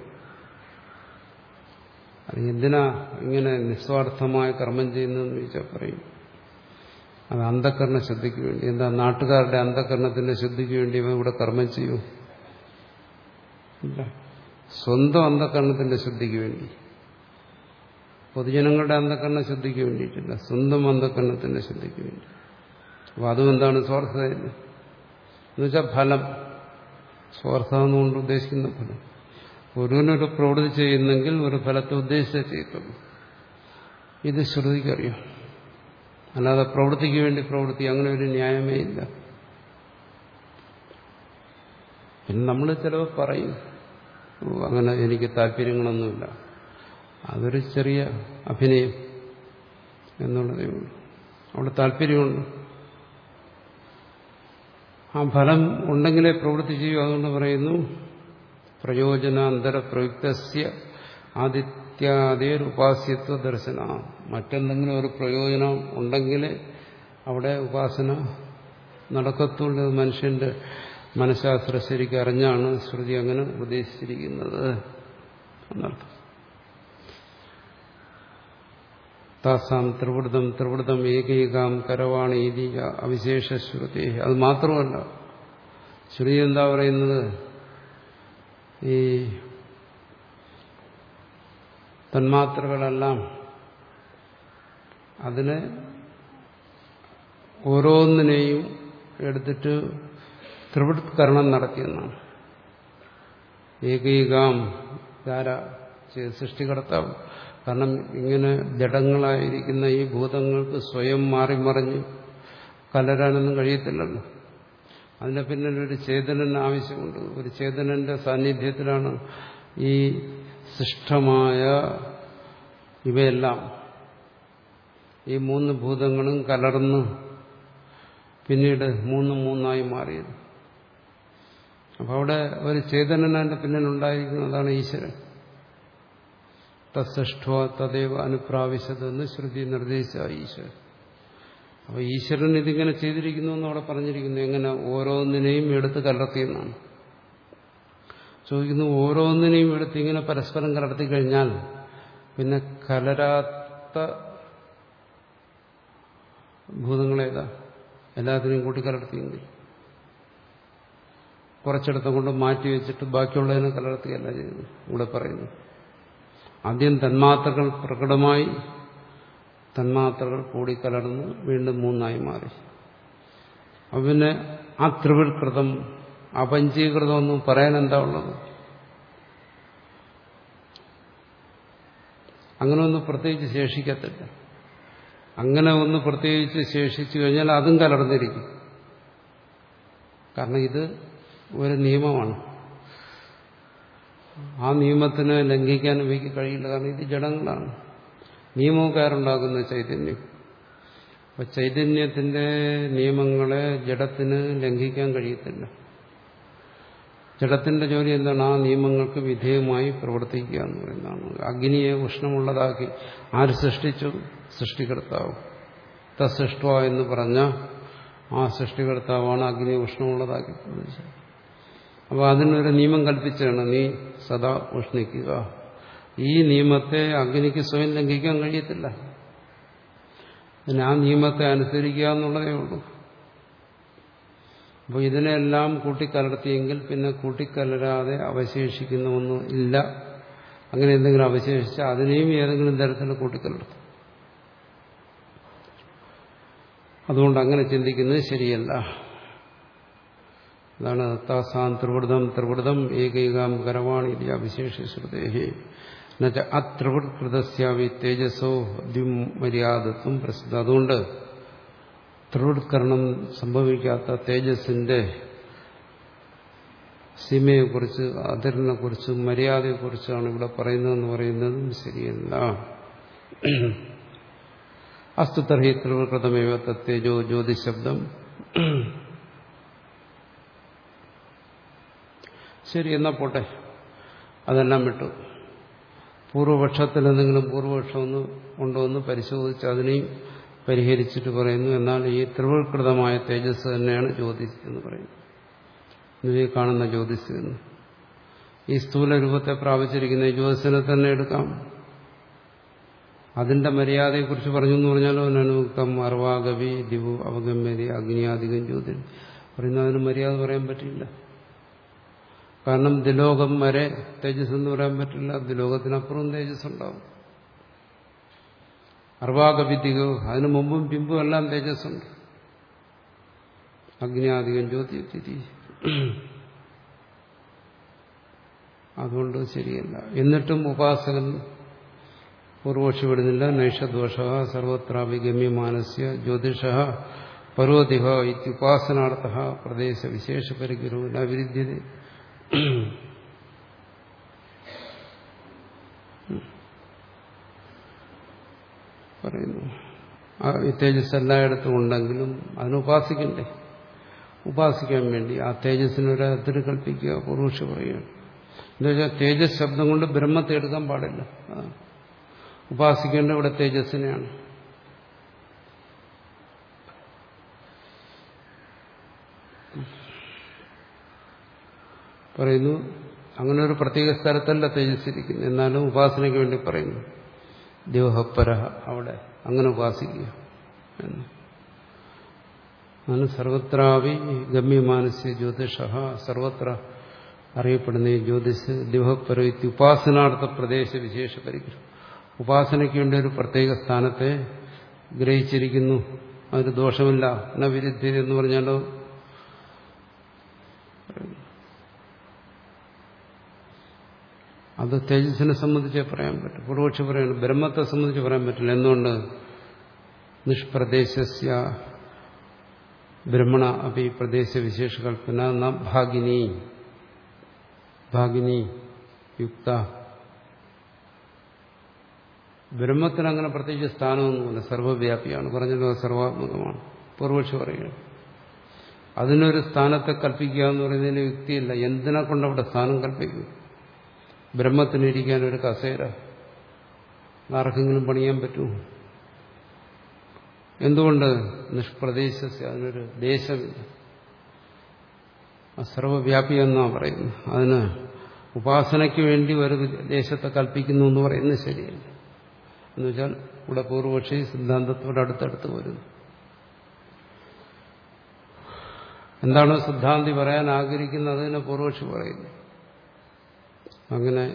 അത് എന്തിനാ ഇങ്ങനെ നിസ്വാർത്ഥമായ കർമ്മം ചെയ്യുന്നതെന്ന് ചോദിച്ചാൽ പറയും അത് അന്ധകരണ ശുദ്ധിക്ക് വേണ്ടി എന്താ നാട്ടുകാരുടെ അന്ധകരണത്തിന്റെ ശുദ്ധിക്ക് വേണ്ടി ഇവൻ ഇവിടെ കർമ്മം ചെയ്യൂ ഇല്ല സ്വന്തം അന്ധകരണത്തിന്റെ ശുദ്ധിക്ക് വേണ്ടി പൊതുജനങ്ങളുടെ അന്ധകരണ ശുദ്ധിക്ക് വേണ്ടിയിട്ടില്ല സ്വന്തം അന്ധകരണത്തിന്റെ ശുദ്ധിക്ക് വേണ്ടി അപ്പൊ അതും എന്താണ് സ്വാർത്ഥത എന്നുവെച്ചാൽ ഫലം സ്വാർത്ഥ എന്നുകൊണ്ട് ഉദ്ദേശിക്കുന്ന ഫലം ഒരുവനൊരു പ്രവൃത്തി ചെയ്യുന്നെങ്കിൽ ഒരു ഫലത്തെ ഉദ്ദേശിച്ചേ ചെയ്യത്തുള്ളൂ ഇത് ശ്രുതിക്കറിയാം അല്ലാതെ പ്രവൃത്തിക്ക് വേണ്ടി പ്രവൃത്തി അങ്ങനെ ഒരു ന്യായമേ ഇല്ല പിന്നെ നമ്മൾ ചിലവ് പറയും അങ്ങനെ എനിക്ക് താല്പര്യങ്ങളൊന്നുമില്ല അതൊരു ചെറിയ അഭിനയം എന്നുള്ളതേ ഉള്ളൂ അവിടെ താല്പര്യമുണ്ട് ആ ഫലം ഉണ്ടെങ്കിലേ പ്രവൃത്തി ചെയ്യൂ അതുകൊണ്ട് പറയുന്നു പ്രയോജനാന്തര പ്രയുക്തസ്യ ആദിത്യാദേർ ഉപാസ്യത്വ ദർശന മറ്റെന്തെങ്കിലും ഒരു പ്രയോജനം ഉണ്ടെങ്കിൽ അവിടെ ഉപാസന നടക്കത്തുള്ളൂ മനുഷ്യന്റെ മനഃശാസ്ത്ര ശരിക്കും അറിഞ്ഞാണ് ശ്രുതി അങ്ങനെ ഉപദേശിച്ചിരിക്കുന്നത് എന്നർത്ഥം താസാം ത്രിവൃതം ത്രിവൃതം ഏകൈകാം കരവാണി ഇതി അവിശേഷ ശ്രുതി അത് മാത്രമല്ല ശ്രുതി എന്താ പറയുന്നത് ഈ തന്മാത്രകളെല്ലാം അതിനെ ഓരോന്നിനെയും എടുത്തിട്ട് ത്രിവൃത്കരണം നടത്തിയെന്നാണ് ഏകൈകാം ധാര സൃഷ്ടികർത്താവ് കാരണം ഇങ്ങനെ ജഡങ്ങളായിരിക്കുന്ന ഈ ഭൂതങ്ങൾക്ക് സ്വയം മാറി മറിഞ്ഞ് കലരാനൊന്നും കഴിയത്തില്ലല്ലോ അതിന്റെ പിന്നിൽ ഒരു ചേതനൻ ആവശ്യമുണ്ട് ഒരു ചേതനന്റെ സാന്നിധ്യത്തിലാണ് ഈ സൃഷ്ടമായ ഇവയെല്ലാം ഈ മൂന്ന് ഭൂതങ്ങളും കലർന്ന് പിന്നീട് മൂന്ന് മൂന്നായി മാറിയത് അപ്പോൾ അവിടെ ഒരു ചേതനൻ അതിന്റെ പിന്നിലുണ്ടായിരിക്കുന്നതാണ് ഈശ്വരൻ തസ്സൃഷ്ട തദൈവ അനുപ്രാവശ്യതെന്ന് ശ്രുതി നിർദ്ദേശിച്ച ഈശ്വരൻ അപ്പൊ ഈശ്വരൻ ഇതിങ്ങനെ ചെയ്തിരിക്കുന്നു എന്ന് അവിടെ പറഞ്ഞിരിക്കുന്നു എങ്ങനെ ഓരോന്നിനെയും എടുത്ത് കലർത്തിയെന്നാണ് ചോദിക്കുന്നു ഓരോന്നിനെയും എടുത്ത് ഇങ്ങനെ പരസ്പരം കലർത്തി കഴിഞ്ഞാൽ പിന്നെ കലരാത്ത ഭൂതങ്ങളേതാ എല്ലാത്തിനെയും കൂട്ടി കലർത്തിയെങ്കിൽ കുറച്ചിടത്തും കൊണ്ട് മാറ്റി വെച്ചിട്ട് ബാക്കിയുള്ളതിനെ കലർത്തുകയല്ല ചെയ്യുന്നത് ഇവിടെ പറയുന്നു ആദ്യം തന്മാത്രകൾ പ്രകടമായി തന്മാത്രകൾ കൂടിക്കലർന്ന് വീണ്ടും മൂന്നായി മാറി അപ്പൊ പിന്നെ ആ ത്രിവിൽകൃതം അപഞ്ചീകൃതം ഒന്നും പറയാൻ എന്താ ഉള്ളത് അങ്ങനെ ഒന്നും പ്രത്യേകിച്ച് ശേഷിക്കത്തില്ല അങ്ങനെ ഒന്ന് പ്രത്യേകിച്ച് ശേഷിച്ചു കഴിഞ്ഞാൽ അതും കലർന്നിരിക്കും കാരണം ഇത് ഒരു നിയമമാണ് ആ നിയമത്തിന് ലംഘിക്കാൻ ഇവയ്ക്ക് കഴിയില്ല കാരണം ഇത് ജഡങ്ങളാണ് നിയമക്കാരുണ്ടാകുന്ന ചൈതന്യം അപ്പൊ ചൈതന്യത്തിന്റെ നിയമങ്ങളെ ജഡത്തിന് ലംഘിക്കാൻ കഴിയത്തില്ല ജഡത്തിന്റെ ജോലി എന്താണ് ആ നിയമങ്ങൾക്ക് വിധേയമായി പ്രവർത്തിക്കുക എന്ന് പറയുന്നതാണ് അഗ്നിയെ ഉഷ്ണമുള്ളതാക്കി ആര് സൃഷ്ടിച്ചു സൃഷ്ടികർത്താവ് തസൃഷ്ട എന്ന് പറഞ്ഞ ആ സൃഷ്ടികർത്താവാണ് അഗ്നിയെ ഉഷ്ണമുള്ളതാക്കി അപ്പോൾ അതിനൊരു നിയമം കൽപ്പിച്ചാണ് നീ സദാ ഉഷ്ണിക്കുക ഈ നിയമത്തെ അഗ്നിക്ക് സ്വയം ലംഘിക്കാൻ കഴിയത്തില്ല പിന്നെ ആ നിയമത്തെ അനുസരിക്കുക എന്നുള്ളതേ ഉള്ളൂ അപ്പോൾ ഇതിനെല്ലാം കൂട്ടിക്കലർത്തിയെങ്കിൽ പിന്നെ കൂട്ടിക്കലരാതെ അവശേഷിക്കുന്ന ഒന്നും ഇല്ല അങ്ങനെ എന്തെങ്കിലും അവശേഷിച്ചാൽ അതിനെയും ഏതെങ്കിലും തരത്തിൽ കൂട്ടിക്കലർത്തും അതുകൊണ്ട് അങ്ങനെ ചിന്തിക്കുന്നത് ശരിയല്ല അതാണ് താസാം ത്രിവൃതം ത്രിവൃതം ഏകൈകാം കരവാണി ഇത് അവിശേഷശ്രുതേഹി എന്നുവെച്ച അത്രിവൃത്കൃതസ്യാവി തേജസ്സോ ദ്വിമര്യാദത്വം പ്രസിദ്ധം അതുകൊണ്ട് ത്രിവൃത്കരണം സംഭവിക്കാത്ത തേജസ്സിന്റെ സീമയെക്കുറിച്ച് അതിരിനെക്കുറിച്ചും മര്യാദയെക്കുറിച്ചാണ് ഇവിടെ പറയുന്നതെന്ന് പറയുന്നതും ശരിയല്ല അസ്തു തർഹി ത്രിവൃതമേവ തത്തേജോ ജ്യോതിശബ്ദം ശരി എന്നാ പോട്ടെ അതെല്ലാം വിട്ടു പൂർവപക്ഷത്തിൽ എന്തെങ്കിലും പൂർവപക്ഷം ഒന്ന് ഉണ്ടോ എന്ന് പരിശോധിച്ച് അതിനെയും പരിഹരിച്ചിട്ട് പറയുന്നു എന്നാൽ ഈ ത്രിവൃത്കൃതമായ തേജസ് തന്നെയാണ് ജ്യോതിസ് എന്ന് പറയുന്നത് ഇതിൽ കാണുന്ന ജ്യോതിസ് എന്ന് ഈ സ്ഥൂല രൂപത്തെ പ്രാപിച്ചിരിക്കുന്ന ഈ ജ്യോതിസിനെ തന്നെ എടുക്കാം അതിന്റെ മര്യാദയെക്കുറിച്ച് പറഞ്ഞു എന്ന് പറഞ്ഞാൽ അനുക്തം അർവാഗവി ദിവു അവഗമ്യതി അഗ്നിയാധികം ജ്യോതി പറയുന്ന അതിന് മര്യാദ പറയാൻ പറ്റില്ല കാരണം ദിലോകം വരെ തേജസ് എന്ന് പറയാൻ പറ്റില്ല ദിലോകത്തിനപ്പുറം തേജസ് ഉണ്ടാവും അർവാഗവിദ്യകോ അതിനു മുമ്പും പിമ്പും എല്ലാം തേജസ്സുണ്ട് അഗ്നിയാധികം ജ്യോതി അതുകൊണ്ട് ശരിയല്ല എന്നിട്ടും ഉപാസകൻ പൂർവക്ഷി വിടുന്നില്ല നൈഷദോഷ സർവത്രാപി ഗമ്യമാനസ്യ ജ്യോതിഷ പർവതിഹ ഇത്യുപാസനാർത്ഥ പ്രദേശ വിശേഷ പരിഗ്രഹോ അവിരുദ്ധ്യത പറയുന്നു ഈ തേജസ് എല്ലായിടത്തും ഉണ്ടെങ്കിലും അതിന് ഉപാസിക്കണ്ടേ ഉപാസിക്കാൻ വേണ്ടി ആ തേജസ്സിനൊരു അതിര് കൽപ്പിക്കുക പൂർവക്ഷ പറയുകയാണ് എന്നുവെച്ചാൽ തേജസ് ശബ്ദം കൊണ്ട് ബ്രഹ്മത്തെ എടുക്കാൻ പാടില്ല അതാണ് ഉപാസിക്കേണ്ട ഇവിടെ തേജസ്സിനെയാണ് പറയുന്നു അങ്ങനെ ഒരു പ്രത്യേക സ്ഥലത്തല്ല തേജസ്സിരിക്കുന്നു എന്നാലും ഉപാസനയ്ക്ക് വേണ്ടി പറയുന്നു ദേവഹപ്പര അവിടെ അങ്ങനെ ഉപാസിക്കുക എന്ന് അങ്ങനെ സർവത്രാവി ഗമ്യമാനസ്യ ജ്യോതിഷ സർവത്ര അറിയപ്പെടുന്ന ഈ ജ്യോതിഷ് ദിവപര ഉപാസനാർത്ഥ പ്രദേശ വിശേഷ പരിഗ്രഹം ഉപാസനയ്ക്ക് വേണ്ടി ഒരു പ്രത്യേക സ്ഥാനത്തെ ഗ്രഹിച്ചിരിക്കുന്നു അതിന് ദോഷമില്ല എന്ന വിരുദ്ധത എന്ന് പറഞ്ഞാലോ അത് തേജസ്സിനെ സംബന്ധിച്ചേ പറയാൻ പറ്റും പൂർവക്ഷി പറയണം ബ്രഹ്മത്തെ സംബന്ധിച്ച് പറയാൻ പറ്റില്ല എന്തുകൊണ്ട് നിഷ്പ്രദേശസ്യ ബ്രഹ്മണ അപ്പി പ്രദേശ വിശേഷ കൽപ്പന ന ഭാഗിനി ഭാഗിനി യുക്ത ബ്രഹ്മത്തിന് അങ്ങനെ പ്രത്യേകിച്ച് സ്ഥാനമൊന്നുമില്ല സർവ്വവ്യാപിയാണ് പറഞ്ഞല്ലോ സർവാത്മകമാണ് പൂർവക്ഷി പറയുന്നത് അതിനൊരു സ്ഥാനത്തെ കൽപ്പിക്കുക എന്ന് പറയുന്നതിന് യുക്തിയില്ല എന്തിനെ കൊണ്ട് അവിടെ സ്ഥാനം കൽപ്പിക്കും ബ്രഹ്മത്തിന് ഇരിക്കാൻ ഒരു കസേര ആർക്കെങ്കിലും പണിയാൻ പറ്റുമോ എന്തുകൊണ്ട് നിഷ്പ്രദേശ അതിനൊരു ദേശമില്ല സർവവ്യാപി എന്നാ പറയുന്നു അതിന് ഉപാസനയ്ക്ക് വേണ്ടി ഒരു ദേശത്തെ കൽപ്പിക്കുന്നു എന്ന് പറയുന്നത് ശരിയല്ല എന്നുവെച്ചാൽ ഇവിടെ പൂർവപക്ഷി സിദ്ധാന്തത്തോട് അടുത്തടുത്ത് വരുന്നു എന്താണോ സിദ്ധാന്തി പറയാൻ ആഗ്രഹിക്കുന്നത് അതിനെ പൂർവപക്ഷി പറയുന്നു അങ്ങനെ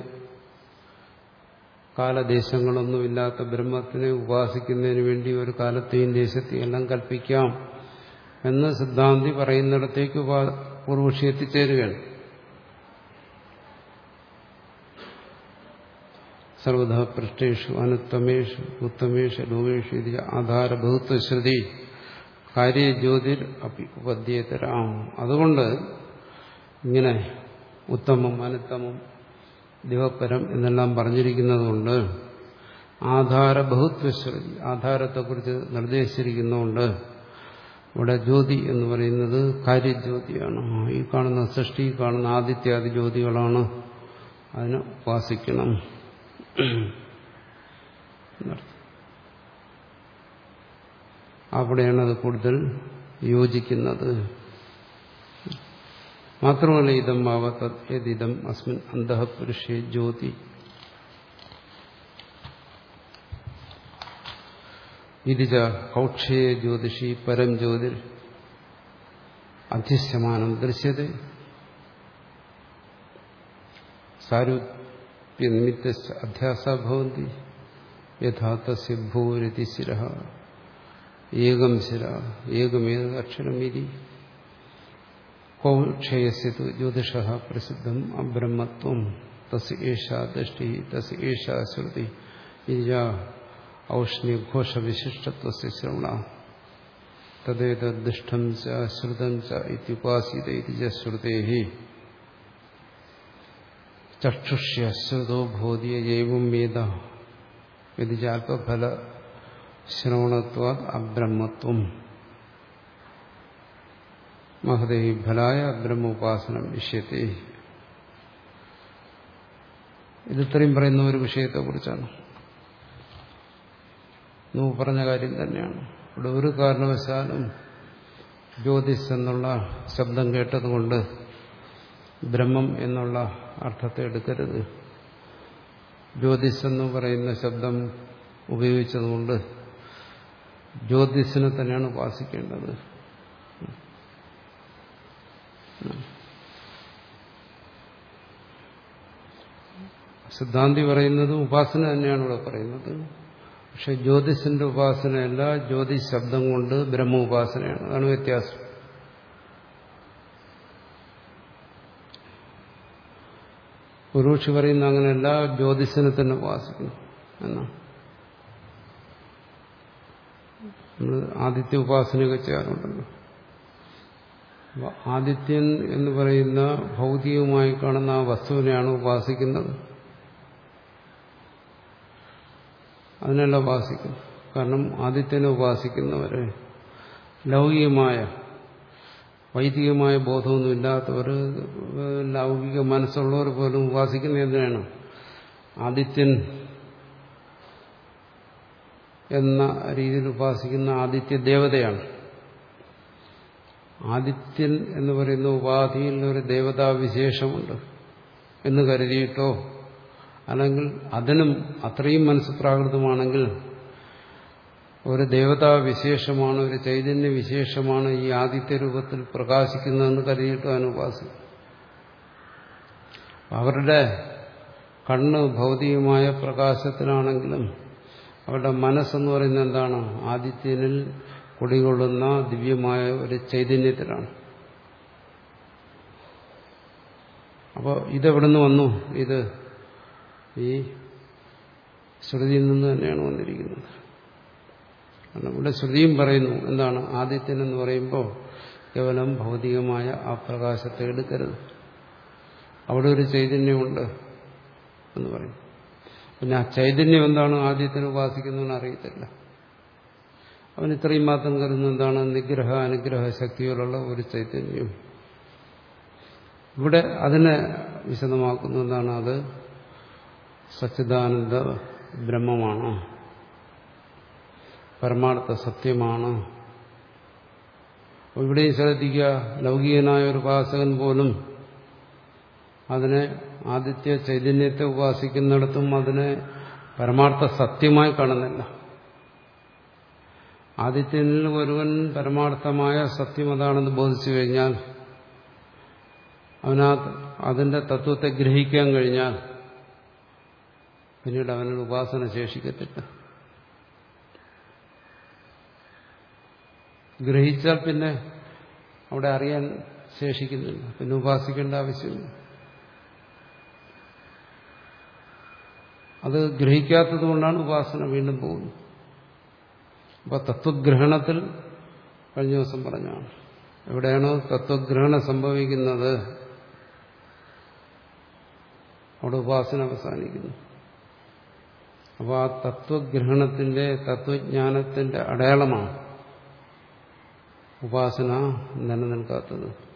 കാലദേശങ്ങളൊന്നുമില്ലാത്ത ബ്രഹ്മത്തിനെ ഉപാസിക്കുന്നതിന് വേണ്ടി ഒരു കാലത്തെയും ദേശത്തെയും എല്ലാം കൽപ്പിക്കാം എന്ന് സിദ്ധാന്തി പറയുന്നിടത്തേക്ക് പൂർവക്ഷി എത്തിച്ചേരുകയാണ് സർവധ പൃഷ്ടേഷു അനുത്തമേഷു ഉത്തമേഷു ലോകേഷു ഇത് ആധാരഭൂത്വശ്രുതി കാര്യജ്യോതിർ അപ്പി ഉപദ്യേതരാം അതുകൊണ്ട് ഇങ്ങനെ ഉത്തമം അനുത്തമം ദിവപരം എന്നെല്ലാം പറഞ്ഞിരിക്കുന്നതുകൊണ്ട് ആധാരബഹുത്വശ്രുതി ആധാരത്തെക്കുറിച്ച് നിർദ്ദേശിച്ചിരിക്കുന്നതുകൊണ്ട് ഇവിടെ ജ്യോതി എന്ന് പറയുന്നത് കാര്യജ്യോതിയാണ് ഈ കാണുന്ന സൃഷ്ടി കാണുന്ന ആദിത്യാദി ജ്യോതികളാണ് അതിനെ ഉപാസിക്കണം അവിടെയാണ് അത് കൂടുതൽ യോജിക്കുന്നത് മാത്രമല്ല ഇതം ആവത്തം അസ്മിൻ അന്തഃപുരുഷേ ജ്യോതി ഇതിജ കൗക്ഷേ ജ്യോതിഷി പരം ജ്യോതിർ അധ്യസ്യമാനം ദൃശ്യത സാരൂപ്യനിമിത്ത അധ്യാസ ഭവന്തി യഥാ തസ്യ ഭൂരിതി ശിര ഏകം ശിര ഏകമേത അക്ഷരമിതി കൗക്ഷയസ്യതു ജ്യോതിഷ പ്രസിദ്ധം അബ്രഹ്മത്വം തസ് ഏഷാ ദൃഷ്ടി തസ് ഏഷാ ശ്രുതി ഇജ ഔഷ്ണ്യഘോഷവിശിഷ്ടത്വസ്യ ശ്രവണ തദ്ദേതദ്ദിഷ്ടം ച ശ്രുതം ച ഇത്യുപാസിത ഇതി ച ശ്രുതേഃ ചക്ഷുഷ്യ ശ്രുതോ ബോധ്യ ജൈവം വേദ ഇത് ചാൽപഫല ശ്രവണത്വ അബ്രഹ്മത്വം മഹതേ ഫലായ ബ്രഹ്മോപാസനം വിഷയത്തെ ഇത് ഇത്രയും പറയുന്ന ഒരു വിഷയത്തെക്കുറിച്ചാണ് നൂ പറഞ്ഞ കാര്യം തന്നെയാണ് ഇവിടെ ഒരു കാരണവശാലും ജ്യോതിസ് എന്നുള്ള ശബ്ദം കേട്ടതുകൊണ്ട് ബ്രഹ്മം എന്നുള്ള അർത്ഥത്തെ എടുക്കരുത് ജ്യോതിസ് എന്ന് പറയുന്ന ശബ്ദം ഉപയോഗിച്ചതുകൊണ്ട് ജ്യോതിസിനെ തന്നെയാണ് ഉപാസിക്കേണ്ടത് സിദ്ധാന്തി പറയുന്നത് ഉപാസന തന്നെയാണ് ഇവിടെ പറയുന്നത് പക്ഷെ ജ്യോതിസിന്റെ ഉപാസനയല്ല ജ്യോതിഷ് ശബ്ദം കൊണ്ട് ബ്രഹ്മ ഉപാസനയാണ് അതാണ് വ്യത്യാസം പുരുഷി പറയുന്ന അങ്ങനെയല്ല ജ്യോതിസിനെ തന്നെ ഉപാസിക്കുന്നു എന്നാണ് നമ്മൾ ആദിത്യ ഉപാസനയൊക്കെ ചെയ്യാറുണ്ടല്ലോ അപ്പൊ ആദിത്യൻ എന്ന് പറയുന്ന ഭൗതികമായി കാണുന്ന ആ വസ്തുവിനെയാണ് ഉപാസിക്കുന്നത് അതിനല്ല ഉപാസിക്കുന്നു കാരണം ആദിത്യനെ ഉപാസിക്കുന്നവര് ലൗകികമായ വൈദികമായ ബോധമൊന്നും ഇല്ലാത്തവർ ലൗകിക മനസ്സുള്ളവർ പോലും ഉപാസിക്കുന്ന എന്തിനാണ് ആദിത്യൻ എന്ന രീതിയിൽ ഉപാസിക്കുന്ന ആദിത്യ ദേവതയാണ് ആദിത്യൻ എന്ന് പറയുന്ന ഉപാധിയിൽ ഒരു ദേവതാവിശേഷമുണ്ട് എന്ന് കരുതിയിട്ടോ അല്ലെങ്കിൽ അതിനും അത്രയും മനസ്സ് പ്രാകൃതമാണെങ്കിൽ ഒരു ദേവതാ വിശേഷമാണ് ഒരു ചൈതന്യ വിശേഷമാണ് ഈ ആദിത്യ രൂപത്തിൽ പ്രകാശിക്കുന്നതെന്ന് കരുതിയിട്ട് അനുപാസിക്കും അവരുടെ കണ്ണ് ഭൗതികമായ പ്രകാശത്തിലാണെങ്കിലും അവരുടെ മനസ്സെന്ന് പറയുന്നത് എന്താണ് ആദിത്യനിൽ കുടികൊള്ളുന്ന ദിവ്യമായ ഒരു ചൈതന്യത്തിലാണ് അപ്പോൾ ഇതെവിടെ നിന്ന് വന്നു ഇത് ഈ ശ്രുതിയിൽ നിന്ന് തന്നെയാണ് വന്നിരിക്കുന്നത് കാരണം ഇവിടെ ശ്രുതിയും പറയുന്നു എന്താണ് ആദിത്യൻ എന്ന് പറയുമ്പോൾ കേവലം ഭൗതികമായ ആ പ്രകാശത്തെ എടുക്കരുത് അവിടെ ഒരു ചൈതന്യമുണ്ട് എന്ന് പറയും പിന്നെ ആ ചൈതന്യം എന്താണ് ആദ്യത്തിന് ഉപാസിക്കുന്നവന് അറിയത്തില്ല അവൻ ഇത്രയും മാത്രം കരുതുന്ന എന്താണ് നിഗ്രഹ അനുഗ്രഹ ശക്തികളുള്ള ഒരു ചൈതന്യം ഇവിടെ അതിനെ വിശദമാക്കുന്ന എന്താണ് അത് സച്ചിദാനന്ദ ബ്രഹ്മമാണ് പരമാർത്ഥ സത്യമാണ് ഇവിടെയും ശ്രദ്ധിക്കുക ലൗകികനായ ഒരു ഉപാസകൻ പോലും അതിനെ ആദിത്യ ചൈതന്യത്തെ ഉപാസിക്കുന്നിടത്തും അതിനെ പരമാർത്ഥ സത്യമായി കാണുന്നില്ല ആദിത്യനിൽ ഒരുവൻ പരമാർത്ഥമായ സത്യം അതാണെന്ന് ബോധിച്ചു കഴിഞ്ഞാൽ അവനാ അതിന്റെ തത്വത്തെ ഗ്രഹിക്കാൻ കഴിഞ്ഞാൽ പിന്നീട് അവനൊരു ഉപാസന ശേഷിക്കത്തില്ല ഗ്രഹിച്ചാൽ പിന്നെ അവിടെ അറിയാൻ ശേഷിക്കുന്നില്ല പിന്നെ ഉപാസിക്കേണ്ട ആവശ്യമില്ല അത് ഗ്രഹിക്കാത്തത് കൊണ്ടാണ് ഉപാസന വീണ്ടും പോകുന്നത് അപ്പൊ തത്വഗ്രഹണത്തിൽ കഴിഞ്ഞ ദിവസം പറഞ്ഞാണ് എവിടെയാണോ തത്വഗ്രഹണം സംഭവിക്കുന്നത് അവിടെ ഉപാസന അവസാനിക്കുന്നു അപ്പോൾ ആ തത്വഗ്രഹണത്തിന്റെ തത്വജ്ഞാനത്തിന്റെ അടയാളമാണ് ഉപാസന നിലനിൽക്കാത്തത്